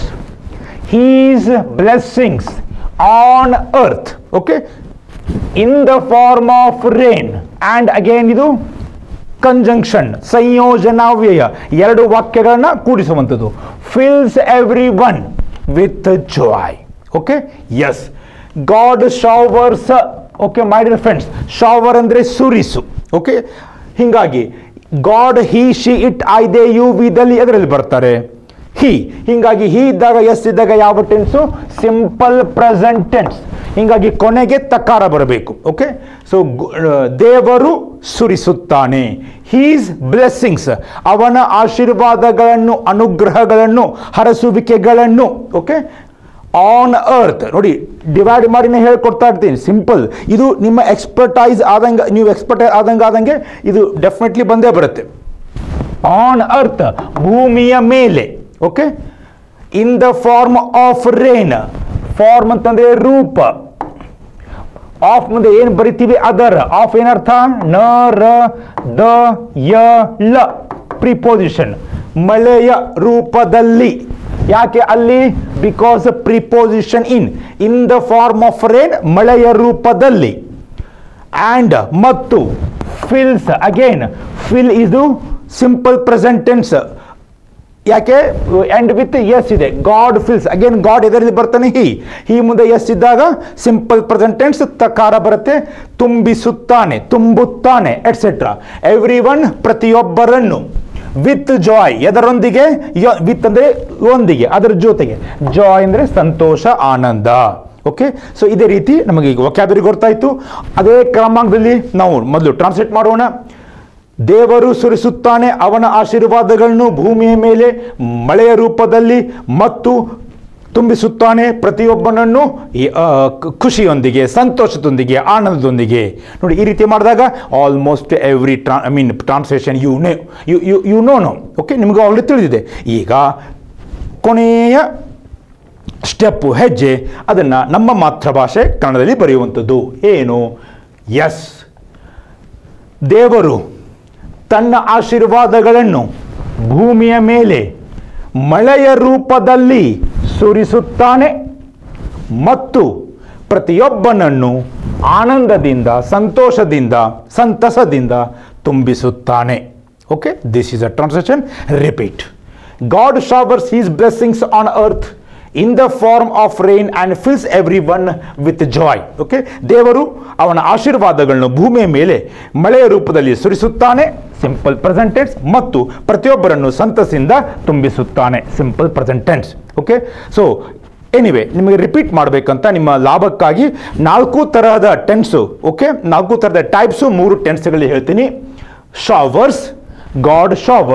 his blessings on earth okay in the form of rain and again ಇದು conjunction ಸಂಯೋಜನಾವ್ಯಯ ಎರಡು ವಾಕ್ಯಗಳನ್ನ ಕೂಡಿಸುವಂಥದ್ದು fills every one with joy okay as God showers okay my dear friends shower ಅಂದರೆ ಸುರಿಸು okay ಹಿಂಗಾಗಿ God he she it I they you ವಿದಲ್ಲಿ ಅದರಲ್ಲಿ ಬರ್ತಾರೆ ಹಿ ಹಿಂಗಾಗಿ ಹಿ ಇದ್ದಾಗ ಎಸ್ ಇದ್ದಾಗ ಯಾವ ಟೆನ್ಸು ಸಿಂಪಲ್ ಪ್ರೆಸೆಂಟ್ ಟೆನ್ಸ್ ಹಿಂಗಾಗಿ ಕೊನೆಗೆ ತಕಾರ ಬರಬೇಕು ಓಕೆ ಸೊ ದೇವರು ಸುರಿಸುತ್ತಾನೆ ಹೀಸ್ ಬ್ಲೆಸ್ಸಿಂಗ್ಸ್ ಅವನ ಆಶೀರ್ವಾದಗಳನ್ನು ಅನುಗ್ರಹಗಳನ್ನು ಹರಸುವಿಕೆಗಳನ್ನು ಓಕೆ ಆನ್ ಅರ್ತ್ ನೋಡಿ ಡಿವೈಡ್ ಮಾಡಿನೇ ಹೇಳ್ಕೊಡ್ತಾ ಇರ್ತೀನಿ ಸಿಂಪಲ್ ಇದು ನಿಮ್ಮ ಎಕ್ಸ್ಪರ್ಟೈಸ್ ಆದಂಗೆ ನೀವು ಎಕ್ಸ್ಪರ್ಟೈಸ್ ಆದಂಗೆ ಆದಂಗೆ ಇದು ಡೆಫಿನೆಟ್ಲಿ ಬಂದೇ ಬರುತ್ತೆ ಆನ್ ಅರ್ತ್ ಭೂಮಿಯ ಮೇಲೆ okay in the form of rain form ಅಂತಂದ್ರೆ ರೂಪ ಆಫ್ ಮುಂದೆ ಏನು ಬರಿತೀವಿ ಅದರ ಆಫ್ ಏನರ್ಥ ನ ರ ದ ಯ ಲ ಪ್ರಿಪೋಸಿಷನ್ ಮಳೆಯ ರೂಪದಲ್ಲಿ ಯಾಕೆ ಅಲ್ಲಿ because preposition in in the form of rain ಮಳೆಯ ರೂಪದಲ್ಲಿ ಆ್ಯಂಡ್ ಮತ್ತು ಫಿಲ್ಸ್ ಅಗೇನ್ ಫಿಲ್ ಇದು ಸಿಂಪಲ್ ಪ್ರೆಸೆಂಟೆನ್ಸ್ ಯಾಕೆ ಎಂಡ್ ವಿತ್ ಎಸ್ ಇದೆ ಗಾಡ್ ಫಿಲ್ಸ್ ಅಗೇನ್ ಗಾಡ್ ಎದರಲ್ಲಿ ಬರ್ತಾನೆ ಹಿ ಹಿ ಮುಂದೆ ಎಸ್ ಇದ್ದಾಗ ಸಿಂಪಲ್ ಪ್ರೆಸೆಂಟೆನ್ಸ್ ತಕಾರ ಬರುತ್ತೆ ತುಂಬಿಸುತ್ತಾನೆ ತುಂಬುತ್ತಾನೆ ಎಟ್ಸೆಟ್ರಾ ಎವ್ರಿ ಒನ್ ಪ್ರತಿಯೊಬ್ಬರನ್ನು ವಿತ್ ಜಾಯ್ ಎದರೊಂದಿಗೆ ವಿತ್ ಅಂದರೆ ಒಂದಿಗೆ ಅದರ ಜೊತೆಗೆ ಜಾಯ್ ಅಂದರೆ ಸಂತೋಷ ಆನಂದ ಓಕೆ ಸೊ ಇದೇ ರೀತಿ ನಮಗೆ ಈಗ ವಕ್ಯಾಬರಿ ಗೊತ್ತಾಯಿತು ಅದೇ ಕ್ರಮಾಂಕದಲ್ಲಿ ನಾವು ಮೊದಲು ಟ್ರಾನ್ಸ್ಲೇಟ್ ಮಾಡೋಣ ದೇವರು ಸುರಿಸುತ್ತಾನೆ ಅವನ ಆಶೀರ್ವಾದಗಳನ್ನು ಭೂಮಿಯ ಮೇಲೆ ಮಳೆಯ ರೂಪದಲ್ಲಿ ಮತ್ತು ತುಂಬಿಸುತ್ತಾನೆ ಪ್ರತಿಯೊಬ್ಬನನ್ನು ಈ, ಆ, ಕ- ಖುಷಿಯೊಂದಿಗೆ ಸಂತೋಷದೊಂದಿಗೆ ಆನಂದದೊಂದಿಗೆ ನೋಡಿ ಈ ರೀತಿ ಮಾಡಿದಾಗ ಆಲ್ಮೋಸ್ಟ್ ಎವ್ರಿ ಟ್ರಾ ಐ ಮೀನ್ ಟ್ರಾನ್ಸ್ಲೇಷನ್ ಯು ನೇ you you you know no okay ನಿಮಗೆ ಆಲ್ರೆಡಿ ತಿಳಿದಿದೆ ಈಗ ಕೊನೆಯ ಸ್ಟೆಪ್ಪು ಹೆಜ್ಜೆ ಅದನ್ನು ನಮ್ಮ ಮಾತೃಭಾಷೆ ಕನ್ನಡದಲ್ಲಿ ಬರೆಯುವಂಥದ್ದು ಏನು ಎಸ್ ದೇವರು ತನ್ನ ಆಶೀರ್ವಾದಗಳನ್ನು ಭೂಮಿಯ ಮೇಲೆ ಮಳೆಯ ರೂಪದಲ್ಲಿ ಸುರಿಸುತ್ತಾನೆ ಮತ್ತು ಪ್ರತಿಯೊಬ್ಬನನ್ನು ಆನಂದದಿಂದ ಸಂತೋಷದಿಂದ ಸಂತಸದಿಂದ ತುಂಬಿಸುತ್ತಾನೆ okay this is a translation repeat God showers his blessings on earth in the form of rain and fills every one with joy okay ದೇವರು ಅವನ ಆಶೀರ್ವಾದಗಳನ್ನು ಭೂಮಿಯ ಮೇಲೆ ಮಳೆಯ ರೂಪದಲ್ಲಿ ಸುರಿಸುತ್ತಾನೆ ಸಿಂಪಲ್ ಪ್ರೆಸೆಂಟೆನ್ಸ್ ಮತ್ತು ಪ್ರತಿಯೊಬ್ಬರನ್ನು ಸಂತಸಿಂದ ತುಂಬಿಸುತ್ತಾನೆ simple present tense okay so anyway ನಿಮಗೆ ರಿಪೀಟ್ ಮಾಡಬೇಕಂತ ನಿಮ್ಮ ಲಾಭಕ್ಕಾಗಿ ನಾಲ್ಕು ತರಹದ ಟೆನ್ಸು ಓಕೆ ನಾಲ್ಕು ಥರದ ಟೈಪ್ಸು ಮೂರು ಟೆನ್ಸ್ಗಳಲ್ಲಿ ಹೇಳ್ತೀನಿ showers God showers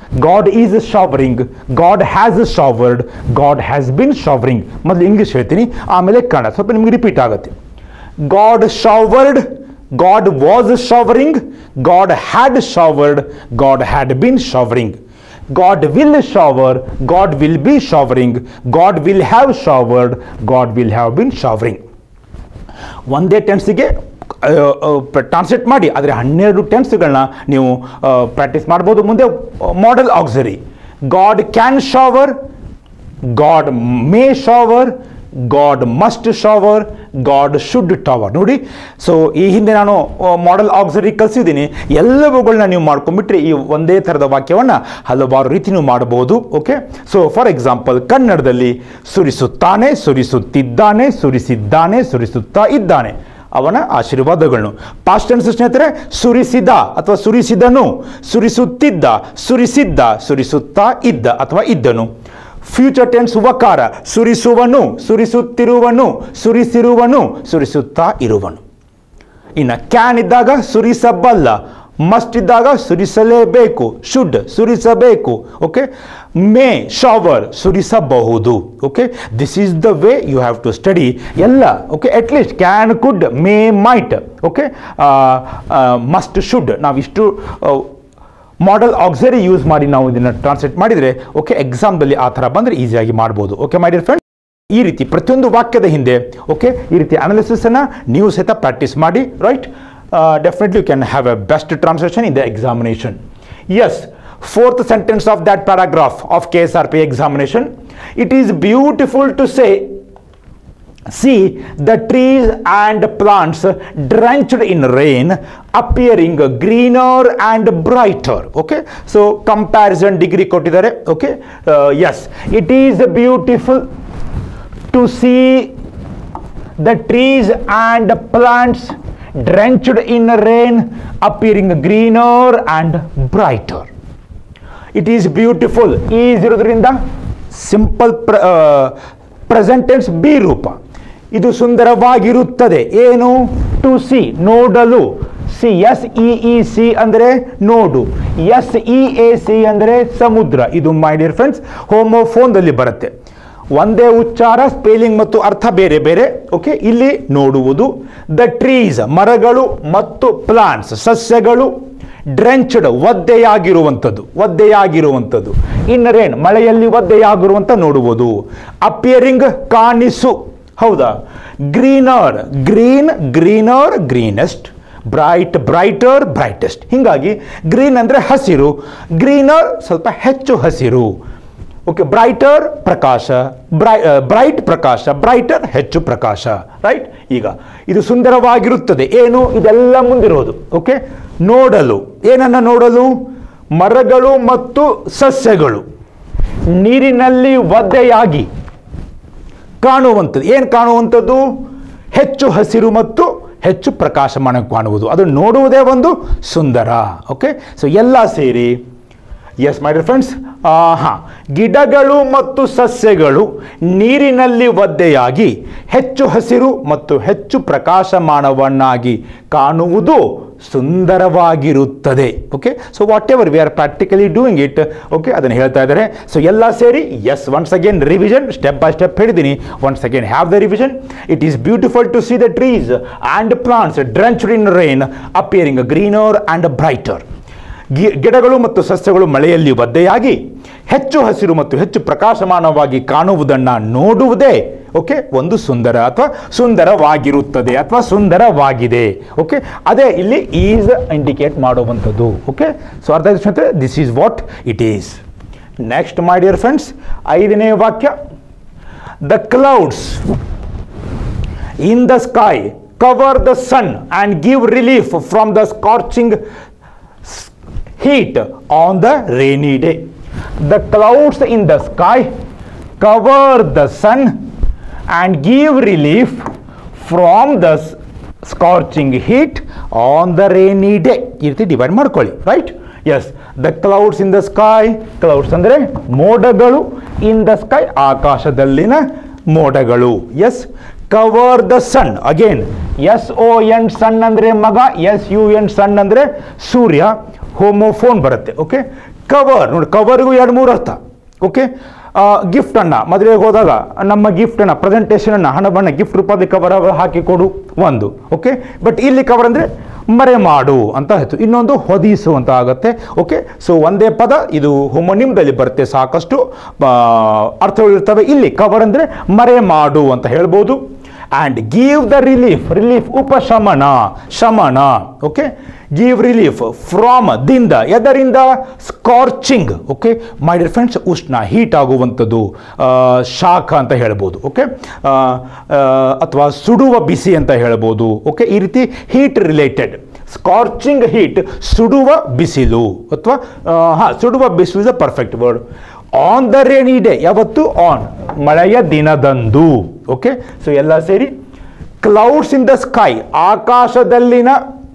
God is showering God has showered God has been showering ಮೊದಲು ಇಂಗ್ಲೀಷ್ ಹೇಳ್ತೀನಿ ಆಮೇಲೆ ಕನ್ನಡ ಸ್ವಲ್ಪ ನಿಮ್ಗೆ ರಿಪೀಟ್ ಆಗುತ್ತೆ God showered God was showering God had showered God had been showering God will shower God will be showering God will have showered God will have been showering ಒಂದೇ ಟೆನ್ಸಿಗೆ translate ಮಾಡಿ ಆದರೆ ಹನ್ನೆರಡು ಟೆನ್ಸ್ಗಳನ್ನ ನೀವು ಪ್ರಾಕ್ಟೀಸ್ ಮಾಡ್ಬೋದು ಮುಂದೆ modal auxiliary God can shower God may shower God must shower God should shower ನೋಡಿ ಸೊ ಈ ಹಿಂದೆ ನಾನು ಮಾಡೆಲ್ ಆಕ್ಸರಿ ಕಲಿಸಿದ್ದೀನಿ ಎಲ್ಲವುಗಳನ್ನ ನೀವು ಮಾಡ್ಕೊಂಡ್ಬಿಟ್ರೆ ಈ ಒಂದೇ ಥರದ ವಾಕ್ಯವನ್ನು ಹಲವಾರು ರೀತಿ ನೀವು ಮಾಡಬಹುದು ಓಕೆ ಸೊ ಫಾರ್ ಎಕ್ಸಾಂಪಲ್ ಕನ್ನಡದಲ್ಲಿ ಸುರಿಸುತ್ತಾನೆ ಸುರಿಸುತ್ತಿದ್ದಾನೆ ಸುರಿಸಿದ್ದಾನೆ ಸುರಿಸುತ್ತಾ ಇದ್ದಾನೆ ಅವನ ಆಶೀರ್ವಾದಗಳನ್ನು ಪಾಸ್ಟ್ ಟೆನ್ಸ್ ಸ್ನೇಹಿತರೆ ಸುರಿಸಿದ ಅಥವಾ ಸುರಿಸಿದನು ಸುರಿಸುತ್ತಿದ್ದ ಸುರಿಸಿದ್ದ ಸುರಿಸುತ್ತಾ ಇದ್ದ ಅಥವಾ ಇದ್ದನು ಫ್ಯೂಚರ್ ಟೆನ್ಸ್ ವಕಾರ ಸುರಿಸುವನು ಸುರಿಸುತ್ತಿರುವನು ಸುರಿಸಿರುವನು ಸುರಿಸುತ್ತಾ ಇರುವನು ಇನ್ನು ಕ್ಯಾನ್ ಇದ್ದಾಗ ಸುರಿಸಬಲ್ಲ ಮಸ್ಟ್ ಇದ್ದಾಗ ಸುರಿಸಲೇಬೇಕು ಶುಡ್ ಸುರಿಸಬೇಕು ಓಕೆ ಮೇ ಶಾವರ್ ಸುರಿಸಬಹುದು okay this is the way you have to study ಎಲ್ಲ okay at least can could may might okay must should ನಾವಿಷ್ಟು ಮಾಡೆಲ್ ಆಕ್ಸರಿ ಯೂಸ್ ಮಾಡಿ ನಾವು ಇದನ್ನು ಟ್ರಾನ್ಸ್ಲೇಟ್ ಮಾಡಿದರೆ ಓಕೆ ಎಕ್ಸಾಮ್ದಲ್ಲಿ ಆ ಥರ ಬಂದರೆ ಈಸಿಯಾಗಿ ಮಾಡ್ಬೋದು ಓಕೆ ಮೈ ಡಿಯರ್ ಫ್ರೆಂಡ್ ಈ ರೀತಿ ಪ್ರತಿಯೊಂದು ವಾಕ್ಯದ ಹಿಂದೆ ಓಕೆ ಈ ರೀತಿ ಅನಾಲಿಸಿಸ್ ಅನ್ನ ನೀವು ಸಹಿತ ಪ್ರಾಕ್ಟೀಸ್ ಮಾಡಿ right definitely you can have a best translation in the examination yes fourth sentence of that paragraph of K S R P examination it is beautiful to say See the trees and plants drenched in rain appearing greener and brighter. Okay, so comparison degree ಕೊಟ್ಟಿದ್ದಾರೆ okay uh, yes it is beautiful to see the trees and plants drenched in rain appearing greener and brighter. It is beautiful is ಇರೋದ್ರಿಂದ simple present tense be ರೂಪ ಇದು ಸುಂದರವಾಗಿರುತ್ತದೆ ಏನು to see ನೋಡಲು see S E E see ಅಂದರೆ ನೋಡು S E A C ಅಂದರೆ ಸಮುದ್ರ ಇದು ಮೈ ಡಿಯರ್ ಫ್ರೆಂಡ್ಸ್ ಹೋಮೋಫೋನ್ದಲ್ಲಿ ಬರುತ್ತೆ ಒಂದೇ ಉಚ್ಚಾರ ಸ್ಪೆಲ್ಲಿಂಗ್ ಮತ್ತು ಅರ್ಥ ಬೇರೆ ಬೇರೆ ಓಕೆ ಇಲ್ಲಿ ನೋಡುವುದು ದ ಟ್ರೀಸ್ ಮರಗಳು ಮತ್ತು ಪ್ಲಾಂಟ್ಸ್ ಸಸ್ಯಗಳು ಡ್ರೆಂಚ್ಡ್ ಒದ್ದೆಯಾಗಿರುವಂಥದ್ದು ಒದ್ದೆಯಾಗಿರುವಂಥದ್ದು ಇನ್ ರೇನ್ ಮಳೆಯಲ್ಲಿ ಒದ್ದೆಯಾಗಿರುವಂಥ ನೋಡುವುದು ಅಪಿಯರಿಂಗ್ ಕಾಣಿಸು ಹೌದಾ greener green greener greenest bright brighter brightest ಹೀಗಾಗಿ ಗ್ರೀನ್ ಅಂದರೆ ಹಸಿರು ಗ್ರೀನರ್ ಸ್ವಲ್ಪ ಹೆಚ್ಚು ಹಸಿರು ಓಕೆ ಬ್ರೈಟರ್ ಪ್ರಕಾಶ ಬ್ರೈ ಬ್ರೈಟ್ ಪ್ರಕಾಶ ಬ್ರೈಟರ್ ಹೆಚ್ಚು ಪ್ರಕಾಶ ರೈಟ್ ಈಗ ಇದು ಸುಂದರವಾಗಿರುತ್ತದೆ ಏನು ಇದೆಲ್ಲ ಮುಂದಿರೋದು ಓಕೆ ನೋಡಲು ಏನನ್ನ ನೋಡಲು ಮರಗಳು ಮತ್ತು ಸಸ್ಯಗಳು ನೀರಿನಲ್ಲಿ ಒದ್ದೆಯಾಗಿ ಕಾಣುವಂಥದ್ದು ಏನು ಕಾಣುವಂಥದ್ದು ಹೆಚ್ಚು ಹಸಿರು ಮತ್ತು ಹೆಚ್ಚು ಪ್ರಕಾಶಮಾನ ಕಾಣುವುದು ಅದು ನೋಡುವುದೇ ಒಂದು ಸುಂದರ ಓಕೆ ಸೊ ಎಲ್ಲ ಸೇರಿ ಎಸ್ ಮೈ ಡಿಯರ್ ಫ್ರೆಂಡ್ಸ್ ಹಾಂ ಗಿಡಗಳು ಮತ್ತು ಸಸ್ಯಗಳು ನೀರಿನಲ್ಲಿ ಒದ್ದೆಯಾಗಿ ಹೆಚ್ಚು ಹಸಿರು ಮತ್ತು ಹೆಚ್ಚು ಪ್ರಕಾಶಮಾನವನ್ನಾಗಿ ಕಾಣುವುದು ಸುಂದರವಾಗಿರುತ್ತದೆ okay so whatever we are practically doing it okay ಅದನ್ನು ಹೇಳ್ತಾ ಇದ್ದಾರೆ ಸೊ ಎಲ್ಲ ಸೇರಿ as once again revision step by step ಹೇಳಿದ್ದೀನಿ once again have the revision it is beautiful to see the trees and plants drenched in rain appearing greener and brighter ಗಿ- ಗಿಡಗಳು ಮತ್ತು ಸಸ್ಯಗಳು ಮಳೆಯಲ್ಲಿ ಒದ್ದೆಯಾಗಿ ಹೆಚ್ಚು ಹಸಿರು ಮತ್ತು ಹೆಚ್ಚು ಪ್ರಕಾಶಮಾನವಾಗಿ ಕಾಣುವುದನ್ನು ನೋಡುವುದೇ ಓಕೆ ಒಂದು ಸುಂದರ ಅಥವಾ ಸುಂದರವಾಗಿರುತ್ತದೆ ಅಥವಾ ಸುಂದರವಾಗಿದೆ ಓಕೆ ಅದೇ ಇಲ್ಲಿ ಈಸ್ ಇಂಡಿಕೇಟ್ ಮಾಡುವಂಥದ್ದು ಓಕೆ ಸೊ ಅರ್ಥ ಆಯ್ತು ಸ್ನೇಹಿತರೆ this is what it is next my dear friends ಐದನೇ ವಾಕ್ಯ the clouds in the sky cover the sun and give relief from the scorching s- heat on the rainy day the clouds in the sky cover the sun and give relief from the s- scorching heat on the rainy day ಈ ರೀತಿ divide ಮಾಡ್ಕೊಳ್ಳಿ right as the clouds in the sky clouds ಅಂದರೆ ಮೋಡಗಳು in the sky ಆಕಾಶದಲ್ಲಿನ ಮೋಡಗಳು as cover the sun again S O N ಸನ್ ಅಂದರೆ ಮಗ S U N ಸನ್ ಅಂದರೆ ಸೂರ್ಯ ಹೋಮೋಫೋನ್ ಬರುತ್ತೆ ಓಕೆ ಕವರ್ ನೋಡಿ ಕವರ್ಗೂ ಎರಡು ಮೂರು ಅರ್ಥ ಓಕೆ ಗಿಫ್ಟನ್ನು ಮದುವೆಗೆ ಹೋದಾಗ ನಮ್ಮ ಗಿಫ್ಟನ್ನು ಪ್ರೆಸೆಂಟೇಷನನ್ನು ಹಣವನ್ನು ಗಿಫ್ಟ್ ರೂಪದಲ್ಲಿ ಕವರ್ ಹಾಕಿ ಕೊಡು ಒಂದು ಓಕೆ ಬಟ್ ಇಲ್ಲಿ ಕವರ್ ಅಂದರೆ ಮರೆ ಮಾಡು ಅಂತ ಆಯಿತು ಇನ್ನೊಂದು ಹೊದಿಸು ಅಂತ ಆಗುತ್ತೆ ಓಕೆ ಸೊ ಒಂದೇ ಪದ ಇದು ಹೋಮೋನಿಮ್ದಲ್ಲಿ ಬರುತ್ತೆ ಸಾಕಷ್ಟು ಆ, ಅರ್ಥಗಳಿರ್ತವೆ ಇಲ್ಲಿ ಕವರ್ ಅಂದರೆ ಮರೆ ಮಾಡು ಅಂತ ಹೇಳ್ಬೋದು and give the relief relief ಉಪಶಮನ ಶಮನ ಓಕೆ ಗಿವ್ ರಿಲೀಫ್ ಫ್ರಾಮ್ ದಿಂದ ಎದರಿಂದ scorching okay my dear friends ಉಷ್ಣ ಹೀಟ್ ಆಗುವಂಥದ್ದು ಆ, ಶಾಖ ಅಂತ ಹೇಳ್ಬೋದು ಓಕೆ ಅಥವಾ ಸುಡುವ ಬಿಸಿ ಅಂತ ಹೇಳ್ಬೋದು ಓಕೆ ಈ ರೀತಿ ಹೀಟ್ ರಿಲೇಟೆಡ್ ಸ್ಕಾರ್ಚಿಂಗ್ ಹೀಟ್ ಸುಡುವ ಬಿಸಿಲು ಅಥವಾ ಹಾಂ ಸುಡುವ ಬಿಸಿಲು is a perfect word on the rainy day ಯಾವತ್ತು ಆನ್ ಮಳೆಯ ದಿನದಂದು ಓಕೆ ಸೊ ಎಲ್ಲ ಸೇರಿ ಕ್ಲೌಡ್ಸ್ ಇನ್ ದ ಸ್ಕೈ ಆಕಾಶದಲ್ಲಿನ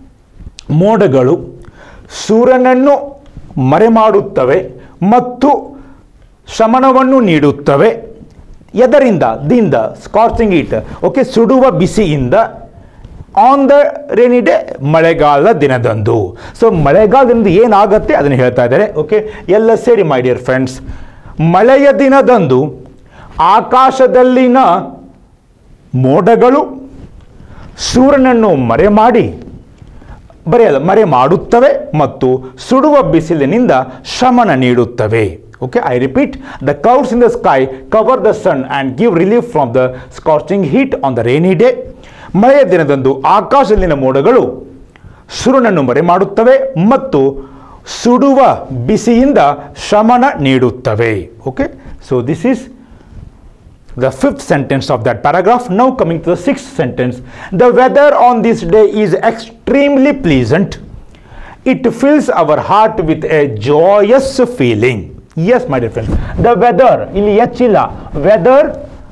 ಮೋಡಗಳು ಸೂರ್ಯನನ್ನು ಮರೆಮಾಡುತ್ತವೆ ಮತ್ತು ಶಮನವನ್ನು ನೀಡುತ್ತವೆ ಎದರಿಂದ ದಿಂದ ಸ್ಕಾರ್ಚಿಂಗ್ ಇಟ್ ಓಕೆ ಸುಡುವ ಬಿಸಿಯಿಂದ ಆನ್ ದ ರೇನಿ ಡೇ ಮಳೆಗಾಲ ದಿನದಂದು ಸೊ ಮಳೆಗಾಲದಿಂದ ಏನಾಗುತ್ತೆ ಅದನ್ನು ಹೇಳ್ತಾ ಇದ್ದಾರೆ ಓಕೆ ಎಲ್ಲ ಸೇರಿ ಮೈ ಡಿಯರ್ ಫ್ರೆಂಡ್ಸ್ ಮಳೆಯ ದಿನದಂದು ಆಕಾಶದಲ್ಲಿನ ಮೋಡಗಳು ಸೂರ್ಯನನ್ನು ಮರೆಮಾಡಿ ಬರೆಯಲ್ಲ ಮರೆ ಮಾಡುತ್ತವೆ ಮತ್ತು ಸುಡುವ ಬಿಸಿಲಿನಿಂದ ಶಮನ ನೀಡುತ್ತವೆ okay I repeat the clouds in the sky cover the sun and give relief from the scorching heat on the rainy day ಮಳೆಯ ದಿನದಂದು ಆಕಾಶದಲ್ಲಿನ ಮೋಡಗಳು ಸೂರ್ಯನನ್ನು ಮರೆ ಮಾಡುತ್ತವೆ ಮತ್ತು ಸುಡುವ ಬಿಸಿಯಿಂದ ಶಮನ ನೀಡುತ್ತವೆ okay so this is the fifth sentence of that paragraph. Now coming to the sixth sentence. The weather on this day is extremely pleasant. It fills our heart with a joyous feeling. Yes, my dear friends. The weather, ಇಲ್ಲಿ H ಇಲ್ಲ weather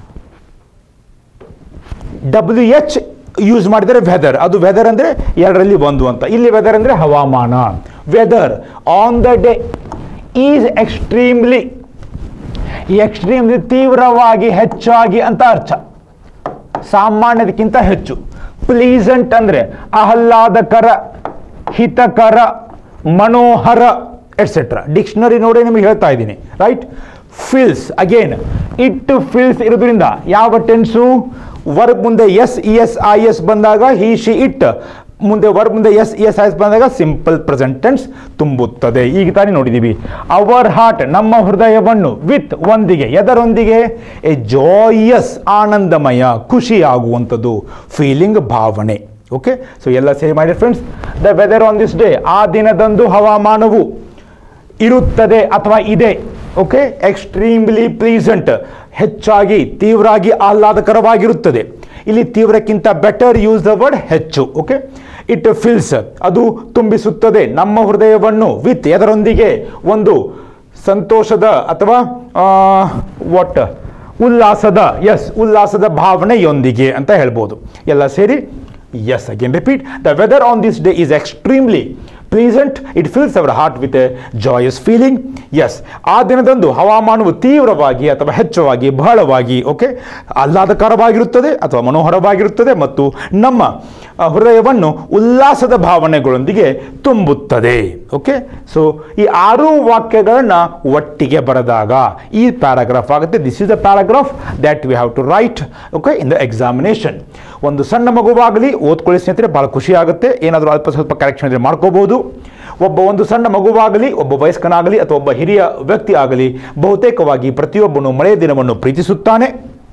W H use ಮಾಡಿದರೆ weather ಅದು weather ಅಂದರೆ ಎರಡರಲ್ಲಿ ಒಂದು ಅಂತ ಇಲ್ಲಿ weather ಅಂದರೆ ಹವಾಮಾನ weather on the day is extremely extremely ತೀವ್ರವಾಗಿ ಹೆಚ್ಚಾಗಿ ಅಂತ ಅರ್ಥ ಸಾಮಾನ್ಯದಕ್ಕಿಂತ ಹೆಚ್ಚು ಪ್ಲೀಸಂಟ್ ಅಂದರೆ ಆಹ್ಲಾದಕರ ಹಿತಕರ ಮನೋಹರ ಎಟ್ಸೆಟ್ರಾ ಡಿಕ್ಷನರಿ ನೋಡಿ ನಿಮಗೆ ಹೇಳ್ತಾ ಇದ್ದೀನಿ right fills again it fills ಇರೋದ್ರಿಂದ ಯಾವ ಟೆನ್ಸು ವರ್ಬ್ ಮುಂದೆ S E S I S ಬಂದಾಗ ಹಿ ಶಿ ಇಟ್ ಮುಂದೆ ವರ್ಬ್ ಮುಂದೆ S E S I S ಬಂದಾಗ ಸಿಂಪಲ್ ಪ್ರೆಸೆಂಟ್ ಟೆನ್ಸ್ ತುಂಬುತ್ತದೆ ಈಗ ತಾನೇ ನೋಡಿದ್ದೀವಿ ಅವರ್ ಹಾರ್ಟ್ ನಮ್ಮ ಹೃದಯವನ್ನು ವಿತ್ ಒಂದಿಗೆ ಎದರೊಂದಿಗೆ ಎ ಜಾಯಸ್ ಆನಂದಮಯ ಖುಷಿ ಆಗುವಂಥದ್ದು ಫೀಲಿಂಗ್ ಭಾವನೆ ಓಕೆ ಸೊ ಎಲ್ಲ ಸೇರಿ ಮಾಡಿ friends the weather on this day ಆ ದಿನದಂದು ಹವಾಮಾನವು ಇರುತ್ತದೆ ಅಥವಾ ಇದೆ ಓಕೆ ಎಕ್ಸ್ಟ್ರೀಮ್ಲಿ ಪ್ಲೀಸೆಂಟ್ ಹೆಚ್ಚಾಗಿ ತೀವ್ರಾಗಿ ಆಹ್ಲಾದಕರವಾಗಿರುತ್ತದೆ ಇಲ್ಲಿ ತೀವ್ರಕ್ಕಿಂತ ಬೆಟರ್ ಯೂಸ್ ದ ವರ್ಡ್ ಹೆಚ್ಚು ಓಕೆ ಇಟ್ ಫಿಲ್ಸ್ ಅದು ತುಂಬಿಸುತ್ತದೆ ನಮ್ಮ ಹೃದಯವನ್ನು ವಿತ್ ಅದರೊಂದಿಗೆ ಒಂದು ಸಂತೋಷದ ಅಥವಾ ವಾಟ್ ಉಲ್ಲಾಸದ ಎಸ್ ಉಲ್ಲಾಸದ ಭಾವನೆಯೊಂದಿಗೆ ಅಂತ ಹೇಳ್ಬೋದು ಎಲ್ಲ ಸೇರಿ yes again repeat the weather on this day is extremely pleasant it fills our heart with a joyous feeling yes ಆ ದಿನದಂದು ಹವಾಮಾನವು ತೀವ್ರವಾಗಿ ಅಥವಾ ಹೆಚ್ಚವಾಗಿ ಬಹಳವಾಗಿ ಓಕೆ ಆಹ್ಲಾದಕರವಾಗಿರುತ್ತದೆ ಅಥವಾ ಮನೋಹರವಾಗಿರುತ್ತದೆ ಮತ್ತು ನಮ್ಮ ಆ, ಹೃದಯವನ್ನು ಉಲ್ಲಾಸದ ಭಾವನೆಗಳೊಂದಿಗೆ ತುಂಬುತ್ತದೆ ಓಕೆ ಸೊ ಈ ಆರು ವಾಕ್ಯಗಳನ್ನು ಒಟ್ಟಿಗೆ ಬರೆದಾಗ ಈ ಪ್ಯಾರಾಗ್ರಾಫ್ ಆಗುತ್ತೆ this is the paragraph that we have to write okay in the examination ಒಂದು ಸಣ್ಣ ಮಗುವಾಗಲಿ ಓದ್ಕೊಳ್ಳಿ ಸ್ನೇಹಿತರೆ ಭಾಳ ಖುಷಿ ಆಗುತ್ತೆ ಏನಾದರೂ ಅಲ್ಪ ಸ್ವಲ್ಪ ಕರೆಕ್ಷನ್ ಇದ್ರೆ ಮಾಡ್ಕೋಬಹುದು ಒಬ್ಬ ಒಂದು ಸಣ್ಣ ಮಗುವಾಗಲಿ ಒಬ್ಬ ವಯಸ್ಕನಾಗಲಿ ಅಥವಾ ಒಬ್ಬ ಹಿರಿಯ ವ್ಯಕ್ತಿ ಆಗಲಿ ಬಹುತೇಕವಾಗಿ ಪ್ರತಿಯೊಬ್ಬನು ಮಳೆಯ ದಿನವನ್ನು ಪ್ರೀತಿಸುತ್ತಾನೆ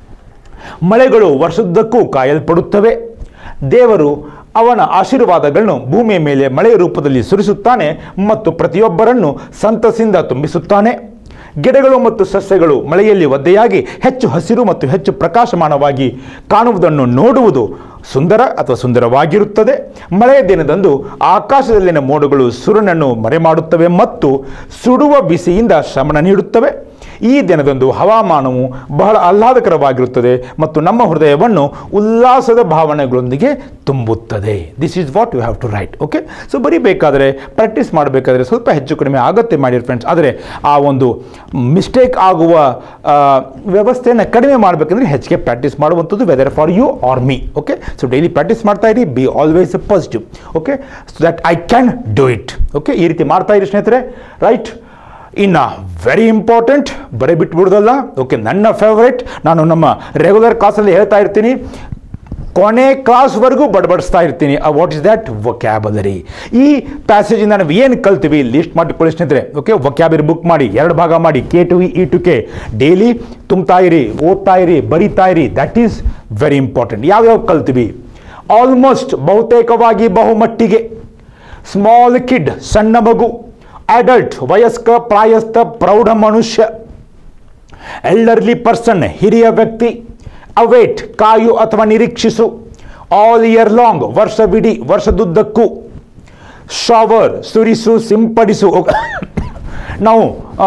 ಮಳೆಗಳು ವರ್ಷದುದ್ದಕ್ಕೂ ಕಾಯಲ್ಪಡುತ್ತವೆ ದೇವರು ಅವನ ಆಶೀರ್ವಾದಗಳನ್ನು ಭೂಮಿಯ ಮೇಲೆ ಮಳೆಯ ರೂಪದಲ್ಲಿ ಸುರಿಸುತ್ತಾನೆ ಮತ್ತು ಪ್ರತಿಯೊಬ್ಬರನ್ನು ಸಂತಸಿಂದ ತುಂಬಿಸುತ್ತಾನೆ ಗಿಡಗಳು ಮತ್ತು ಸಸ್ಯಗಳು ಮಳೆಯಲ್ಲಿ ಒದ್ದೆಯಾಗಿ ಹೆಚ್ಚು ಹಸಿರು ಮತ್ತು ಹೆಚ್ಚು ಪ್ರಕಾಶಮಾನವಾಗಿ ಕಾಣುವುದನ್ನು ನೋಡುವುದು ಸುಂದರ ಅಥವಾ ಸುಂದರವಾಗಿರುತ್ತದೆ ಮಳೆಯ ದಿನದಂದು ಆಕಾಶದಲ್ಲಿನ ಮೋಡಗಳು ಸೂರ್ಯನನ್ನು ಮರೆಮಾಡುತ್ತವೆ ಮತ್ತು ಸುಡುವ ಬಿಸಿಯಿಂದ ಶಮನ ನೀಡುತ್ತವೆ ಈ ದಿನದಂದು ಹವಾಮಾನವು ಬಹಳ ಆಹ್ಲಾದಕರವಾಗಿರುತ್ತದೆ ಮತ್ತು ನಮ್ಮ ಹೃದಯವನ್ನು ಉಲ್ಲಾಸದ ಭಾವನೆಗಳೊಂದಿಗೆ ತುಂಬುತ್ತದೆ this is what you have to write okay so ಬರೀಬೇಕಾದರೆ ಪ್ರಾಕ್ಟೀಸ್ ಮಾಡಬೇಕಾದ್ರೆ ಸ್ವಲ್ಪ ಹೆಚ್ಚು ಕಡಿಮೆ ಆಗುತ್ತೆ ಮಾಡಿರ್ ಫ್ರೆಂಡ್ಸ್ ಆದರೆ ಆ ಒಂದು ಮಿಸ್ಟೇಕ್ ಆಗುವ ಆ, ವ್ಯವಸ್ಥೆಯನ್ನು ಕಡಿಮೆ ಮಾಡಬೇಕಂದ್ರೆ ಹೆಚ್ಚಿಗೆ ಪ್ರಾಕ್ಟೀಸ್ ಮಾಡುವಂಥದ್ದು weather for you or me okay so daily practice ಮಾಡ್ತಾ ಇರಿ be always positive okay so that I can do it okay ಈ ರೀತಿ ಮಾಡ್ತಾ ಇರಿ ಸ್ನೇಹಿತರೆ ರೈಟ್ ಇನ್ನು ವೆರಿ ಇಂಪಾರ್ಟೆಂಟ್ ಬರೀ ಬಿಟ್ಬಿಡೋದಲ್ಲ ಓಕೆ ನನ್ನ ಫೇವ್ರೇಟ್ ನಾನು ನಮ್ಮ ರೆಗ್ಯುಲರ್ ಕ್ಲಾಸಲ್ಲಿ ಹೇಳ್ತಾ ಇರ್ತೀನಿ ಕೊನೆ ಕ್ಲಾಸ್ವರೆಗೂ ಬಡಬಡಿಸ್ತಾ ಇರ್ತೀನಿ ವಾಟ್ ಇಸ್ ದ್ಯಾಟ್ ವೊಕ್ಯಾಬಲರಿ ಈ ಪ್ಯಾಸೇಜಿಂದ ನಾವು ಏನು ಕಲ್ತೀವಿ ಲಿಸ್ಟ್ ಮಾಡಿಕೊಳ್ಳಿ ಸ್ನೇಹಿತರೆ ಓಕೆ ವೊಕ್ಯಾಬರಿ ಬುಕ್ ಮಾಡಿ ಎರಡು ಭಾಗ ಮಾಡಿ K to E to K daily ತುಂಬ್ತಾ ಇರಿ ಓದ್ತಾ ಇರಿ ಬರಿತಾ ಇರಿ ದಟ್ ಈಸ್ ವೆರಿ ಇಂಪಾರ್ಟೆಂಟ್ ಯಾವ್ಯಾವ ಕಲ್ತೀವಿ ಆಲ್ಮೋಸ್ಟ್ ಬಹುತೇಕವಾಗಿ ಬಹುಮಟ್ಟಿಗೆ ಸ್ಮಾಲ್ ಕಿಡ್ ಸಣ್ಣ ಮಗು ಅಡಲ್ಟ್ ವಯಸ್ಕ ಪ್ರಾಯಸ್ಥ ಪ್ರೌಢ ಮನುಷ್ಯ ಎಲ್ಡರ್ಲಿ ಪರ್ಸನ್ ಹಿರಿಯ ವ್ಯಕ್ತಿ ಅವೇಟ್ ಕಾಯು ಅಥವಾ ನಿರೀಕ್ಷಿಸು ಆಲ್ ಇಯರ್ ಲಾಂಗ್ ವರ್ಷವಿಡೀ ವರ್ಷದುದ್ದಕ್ಕೂ ಶವರ್ ಸುರಿಸು ಸಿಂಪಡಿಸು ನಾವು ಆ,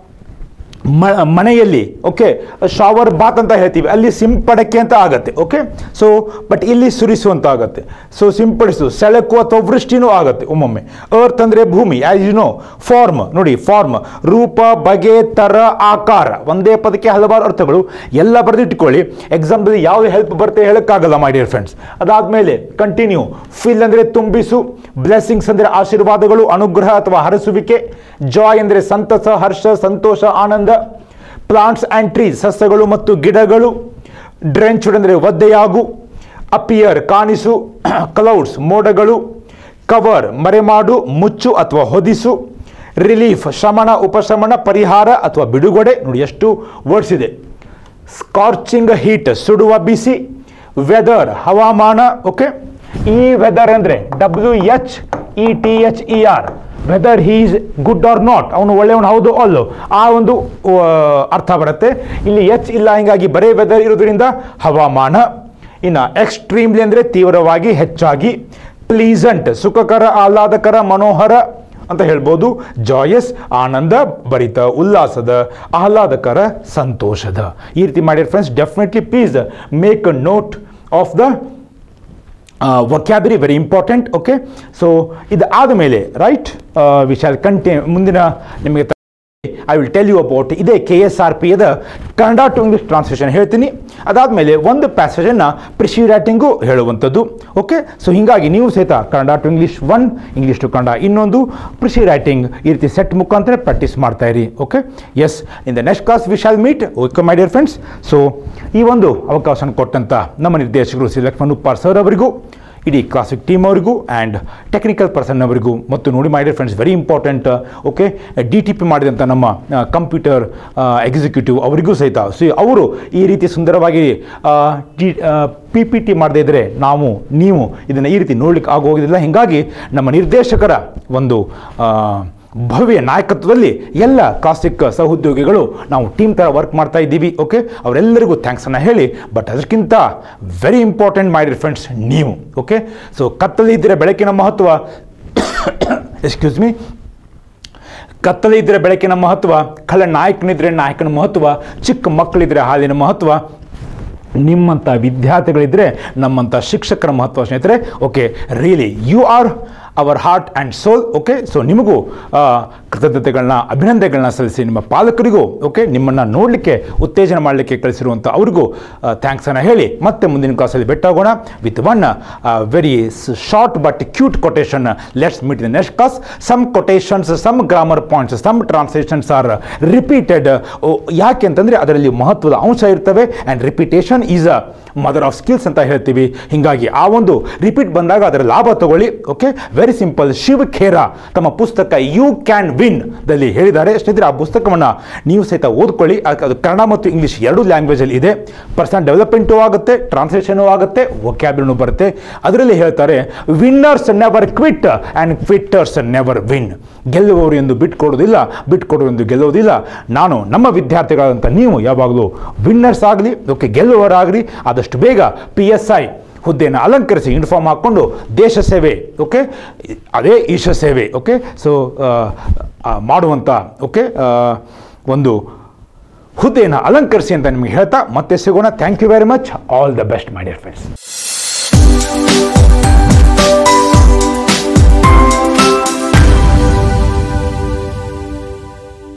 ಮ- ಮನೆಯಲ್ಲಿ ಓಕೆ ಶಾವರ್ ಬಾತ್ ಅಂತ ಹೇಳ್ತೀವಿ ಅಲ್ಲಿ ಸಿಂಪಡಕ್ಕೆ ಅಂತ ಆಗತ್ತೆ ಓಕೆ ಸೊ ಬಟ್ ಇಲ್ಲಿ ಸುರಿಸು ಅಂತ ಆಗತ್ತೆ ಸೊ ಸಿಂಪಡಿಸು ಸೆಳಕು ಅಥವಾ ವೃಷ್ಟಿನೂ ಆಗತ್ತೆ ಒಮ್ಮೊಮ್ಮೆ ಅರ್ತ್ ಅಂದರೆ ಭೂಮಿ ಆಸ್ ಯು ನೋ ಫಾರ್ಮ್ ನೋಡಿ ಫಾರ್ಮ್ ರೂಪ ಬಗೆ ತರ ಆಕಾರ ಒಂದೇ ಪದಕ್ಕೆ ಹಲವಾರು ಅರ್ಥಗಳು ಎಲ್ಲ ಬರೆದಿಟ್ಕೊಳ್ಳಿ ಎಕ್ಸಾಂಪಲ್ ಯಾವ ಹೆಲ್ಪ್ ಬರುತ್ತೆ ಹೇಳೋಕ್ಕಾಗಲ್ಲ ಮೈ ಡಿಯರ್ ಫ್ರೆಂಡ್ಸ್ ಅದಾದಮೇಲೆ ಕಂಟಿನ್ಯೂ ಫಿಲ್ ಅಂದರೆ ತುಂಬಿಸು ಬ್ಲೆಸ್ಸಿಂಗ್ಸ್ ಅಂದರೆ ಆಶೀರ್ವಾದಗಳು ಅನುಗ್ರಹ ಅಥವಾ ಹರಸುವಿಕೆ ಜಾಯ್ ಅಂದರೆ ಸಂತಸ ಹರ್ಷ ಸಂತೋಷ ಆನಂದ ಪ್ಲಾಂಟ್ಸ್ ಆ್ಯಂಡ್ ಟ್ರೀಸ್ ಸಸ್ಯಗಳು ಮತ್ತು ಗಿಡಗಳು ಡ್ರೆಂಚ್ಡ್ ಅಂದರೆ ಒದ್ದೆಯಾಗು ಅಪಿಯರ್ ಕಾಣಿಸು ಕ್ಲೌಡ್ಸ್ ಮೋಡಗಳು ಕವರ್ ಮರೆಮಾಡು ಮುಚ್ಚು ಅಥವಾ ಹೊದಿಸು ರಿಲೀಫ್ ಶಮನ ಉಪಶಮನ ಪರಿಹಾರ ಅಥವಾ ಬಿಡುಗಡೆ ನೋಡಿ ಎಷ್ಟು ವರ್ಡ್ಸ್ ಇದೆ ಸ್ಕಾರ್ಚಿಂಗ್ ಹೀಟ್ ಸುಡುವ ಬಿಸಿ ವೆದರ್ ಹವಾಮಾನ ಓಕೆ ಈ ವೆದರ್ ಅಂದರೆ W H E T H E R weather he is good or not ಅವನು ಒಳ್ಳೆಯವನು ಹೌದು ಅಲ್ಲೋ ಆ ಒಂದು ಆ, ಅರ್ಥ ಬರುತ್ತೆ ಇಲ್ಲಿ ಎಚ್ ಇಲ್ಲ ಹಿಂಗಾಗಿ ಬರೇ ವೆದರ್ ಇರೋದ್ರಿಂದ ಹವಾಮಾನ ಇನ್ನು ಎಕ್ಸ್ಟ್ರೀಮ್ಲಿ ಅಂದರೆ ತೀವ್ರವಾಗಿ ಹೆಚ್ಚಾಗಿ ಪ್ಲೀಸಂಟ್ ಸುಖಕರ ಆಹ್ಲಾದಕರ ಮನೋಹರ ಅಂತ ಹೇಳ್ಬೋದು ಜಾಯಸ್ ಆನಂದ ಭರಿತ ಉಲ್ಲಾಸದ ಆಹ್ಲಾದಕರ ಸಂತೋಷದ ಈ ರೀತಿ ಮಾಡಿರ friends definitely please make a note of the vocabulary very important okay so ಇದು ಆದಮೇಲೆ ರೈಟ್ ವಿ ಶಾಲ್ ಕಂಟಿ ಮುಂದಿನ ನಿಮಗೆ I will tell you about ಇದೇ K S R P the Kannada to English translation ಹೇಳ್ತೀನಿ ಅದಾದಮೇಲೆ ಒಂದು ಪ್ಯಾಸೇಜನ್ನು ಪ್ರಿಸಿ ರೈಟಿಂಗು ಹೇಳುವಂಥದ್ದು ಓಕೆ ಸೊ ಹೀಗಾಗಿ ನೀವು ಸಹಿತ Kannada to English one English to Kannada ಇನ್ನೊಂದು ಪ್ರಿಸಿ ರೈಟಿಂಗ್ ಈ ರೀತಿ ಸೆಟ್ ಮುಖಾಂತರ ಪ್ರಾಕ್ಟೀಸ್ ಮಾಡ್ತಾ ಇರಿ okay yes in the next class we shall meet okay my dear friends so ಈ ಒಂದು ಅವಕಾಶ ಕೊಟ್ಟಂಥ ನಮ್ಮ ನಿರ್ದೇಶಕರು ಶ್ರೀ ಲಕ್ಷ್ಮಣ್ ಉಪ್ಪಾರ್ ಸರ್ ಅವರಿಗೂ ಇಡೀ ಕ್ಲಾಸಿಕ್ ಟೀಮ್ ಅವರಿಗೂ ಆ್ಯಂಡ್ ಟೆಕ್ನಿಕಲ್ ಪರ್ಸನ್ ಅವರಿಗೂ ಮತ್ತು ನೋಡಿ my dear friends very important okay D T P ಮಾಡಿದಂಥ ನಮ್ಮ ಕಂಪ್ಯೂಟರ್ ಎಕ್ಸಿಕ್ಯೂಟಿವ್ ಅವರಿಗೂ ಸಹಿತ ಸೊ ಅವರು ಈ ರೀತಿ ಸುಂದರವಾಗಿ ಟಿ ಪಿ ಪಿ ಟಿ ಮಾಡದೇ ಇದ್ದರೆ ನಾವು ನೀವು ಇದನ್ನು ಈ ರೀತಿ ನೋಡ್ಲಿಕ್ಕೆ ಆಗೋಗೋದಿಲ್ಲ ಹೀಗಾಗಿ ನಮ್ಮ ನಿರ್ದೇಶಕರ ಒಂದು ಆ, ಭವ್ಯ ನಾಯಕತ್ವದಲ್ಲಿ ಎಲ್ಲ ಕ್ಲಾಸಿಕ್ ಸಹೋದ್ಯೋಗಿಗಳು ನಾವು ಟೀಮ್ ಥರ ವರ್ಕ್ ಮಾಡ್ತಾ ಇದ್ದೀವಿ ಓಕೆ ಅವರೆಲ್ಲರಿಗೂ ಥ್ಯಾಂಕ್ಸನ್ನು ಹೇಳಿ ಬಟ್ ಅದಕ್ಕಿಂತ very important my dear friends ನೀವು ಓಕೆ ಸೊ ಕತ್ತಲೆ ಇದ್ದರೆ ಬೆಳಕಿನ ಮಹತ್ವ ಎಕ್ಸ್ಕ್ಯೂಸ್ ಮೀ ಕತ್ತಲೆ ಇದ್ದರೆ ಬೆಳಕಿನ ಮಹತ್ವ ಕಳ್ಳ ನಾಯಕನಿದ್ರೆ ನಾಯಕನ ಮಹತ್ವ ಚಿಕ್ಕ ಮಕ್ಕಳಿದ್ರೆ ಹಾಲಿನ ಮಹತ್ವ ನಿಮ್ಮಂಥ ವಿದ್ಯಾರ್ಥಿಗಳಿದ್ದರೆ ನಮ್ಮಂಥ ಶಿಕ್ಷಕರ ಮಹತ್ವ ಸ್ನೇಹಿತರೆ okay really you are our heart and soul okay so ನಿಮಗೂ ಆ, ಕೃತಜ್ಞತೆಗಳನ್ನ ಅಭಿನಂದನೆಗಳನ್ನ ಸಲ್ಲಿಸಿ ನಿಮ್ಮ ಪಾಲಕರಿಗೂ ಓಕೆ ನಿಮ್ಮನ್ನು ನೋಡಲಿಕ್ಕೆ ಉತ್ತೇಜನ ಮಾಡಲಿಕ್ಕೆ ಕಳಿಸಿರುವಂಥ ಅವ್ರಿಗೂ ಥ್ಯಾಂಕ್ಸನ್ನು ಹೇಳಿ ಮತ್ತೆ ಮುಂದಿನ ಕ್ಲಾಸಲ್ಲಿ ಭೇಟಾಗೋಣ with one very short but cute quotation let's meet the next class some quotations some grammar points some translations are repeated ಯಾಕೆ ಅಂತಂದರೆ ಅದರಲ್ಲಿ ಮಹತ್ವದ ಅಂಶ ಇರ್ತವೆ and repetition is a mother of skills ಅಂತ ಹೇಳ್ತೀವಿ ಹೀಗಾಗಿ ಆ ಒಂದು ರಿಪೀಟ್ ಬಂದಾಗ ಅದರ ಲಾಭ ತಗೊಳ್ಳಿ okay very simple Shiv Khera ತಮ್ಮ ಪುಸ್ತಕ ಯು ಕ್ಯಾನ್ ವಿನ್ ದಲ್ಲಿ ಹೇಳಿದ್ದಾರೆ ಸ್ನೇಹಿತರೆ ಆ ಪುಸ್ತಕವನ್ನು ನೀವು ಸಹಿತ ಓದ್ಕೊಳ್ಳಿ ಅದು ಅದು ಕನ್ನಡ ಮತ್ತು ಇಂಗ್ಲೀಷ್ ಎರಡು ಲ್ಯಾಂಗ್ವೇಜಲ್ಲಿ ಇದೆ ಪರ್ಸನಲ್ ಡೆವಲಪ್ಮೆಂಟು ಆಗುತ್ತೆ ಟ್ರಾನ್ಸ್ಲೇಷನು ಆಗುತ್ತೆ ವೊಕ್ಯಾಬ್ಲನು ಬರುತ್ತೆ ಅದರಲ್ಲಿ ಹೇಳ್ತಾರೆ winners never quit and quitters never win ಗೆಲ್ಲುವವರು ಎಂದು ಬಿಟ್ಕೊಡೋದಿಲ್ಲ ಬಿಟ್ಕೊಡೋರು ಎಂದು ಗೆಲ್ಲೋದಿಲ್ಲ ನಾನು ನಮ್ಮ ವಿದ್ಯಾರ್ಥಿಗಳಂತ ನೀವು ಯಾವಾಗಲೂ ವಿನ್ನರ್ಸ್ ಆಗಲಿ ಓಕೆ ಗೆಲ್ಲುವವರಾಗಲಿ ಆದಷ್ಟು ಬೇಗ ಪಿ ಎಸ್ ಐ ಹುದ್ದೆಯನ್ನು ಅಲಂಕರಿಸಿ ಯೂನಿಫಾರ್ಮ್ ಹಾಕ್ಕೊಂಡು ದೇಶ ಸೇವೆ ಓಕೆ ಅದೇ ಈಶ ಸೇವೆ ಓಕೆ ಸೊ ಮಾಡುವಂಥ ಓಕೆ ಒಂದು ಹುದ್ದೆಯನ್ನು ಅಲಂಕರಿಸಿ ಅಂತ ನಿಮಗೆ ಹೇಳ್ತಾ ಮತ್ತೆ ಸಿಗೋಣ thank you very much all the best my dear friends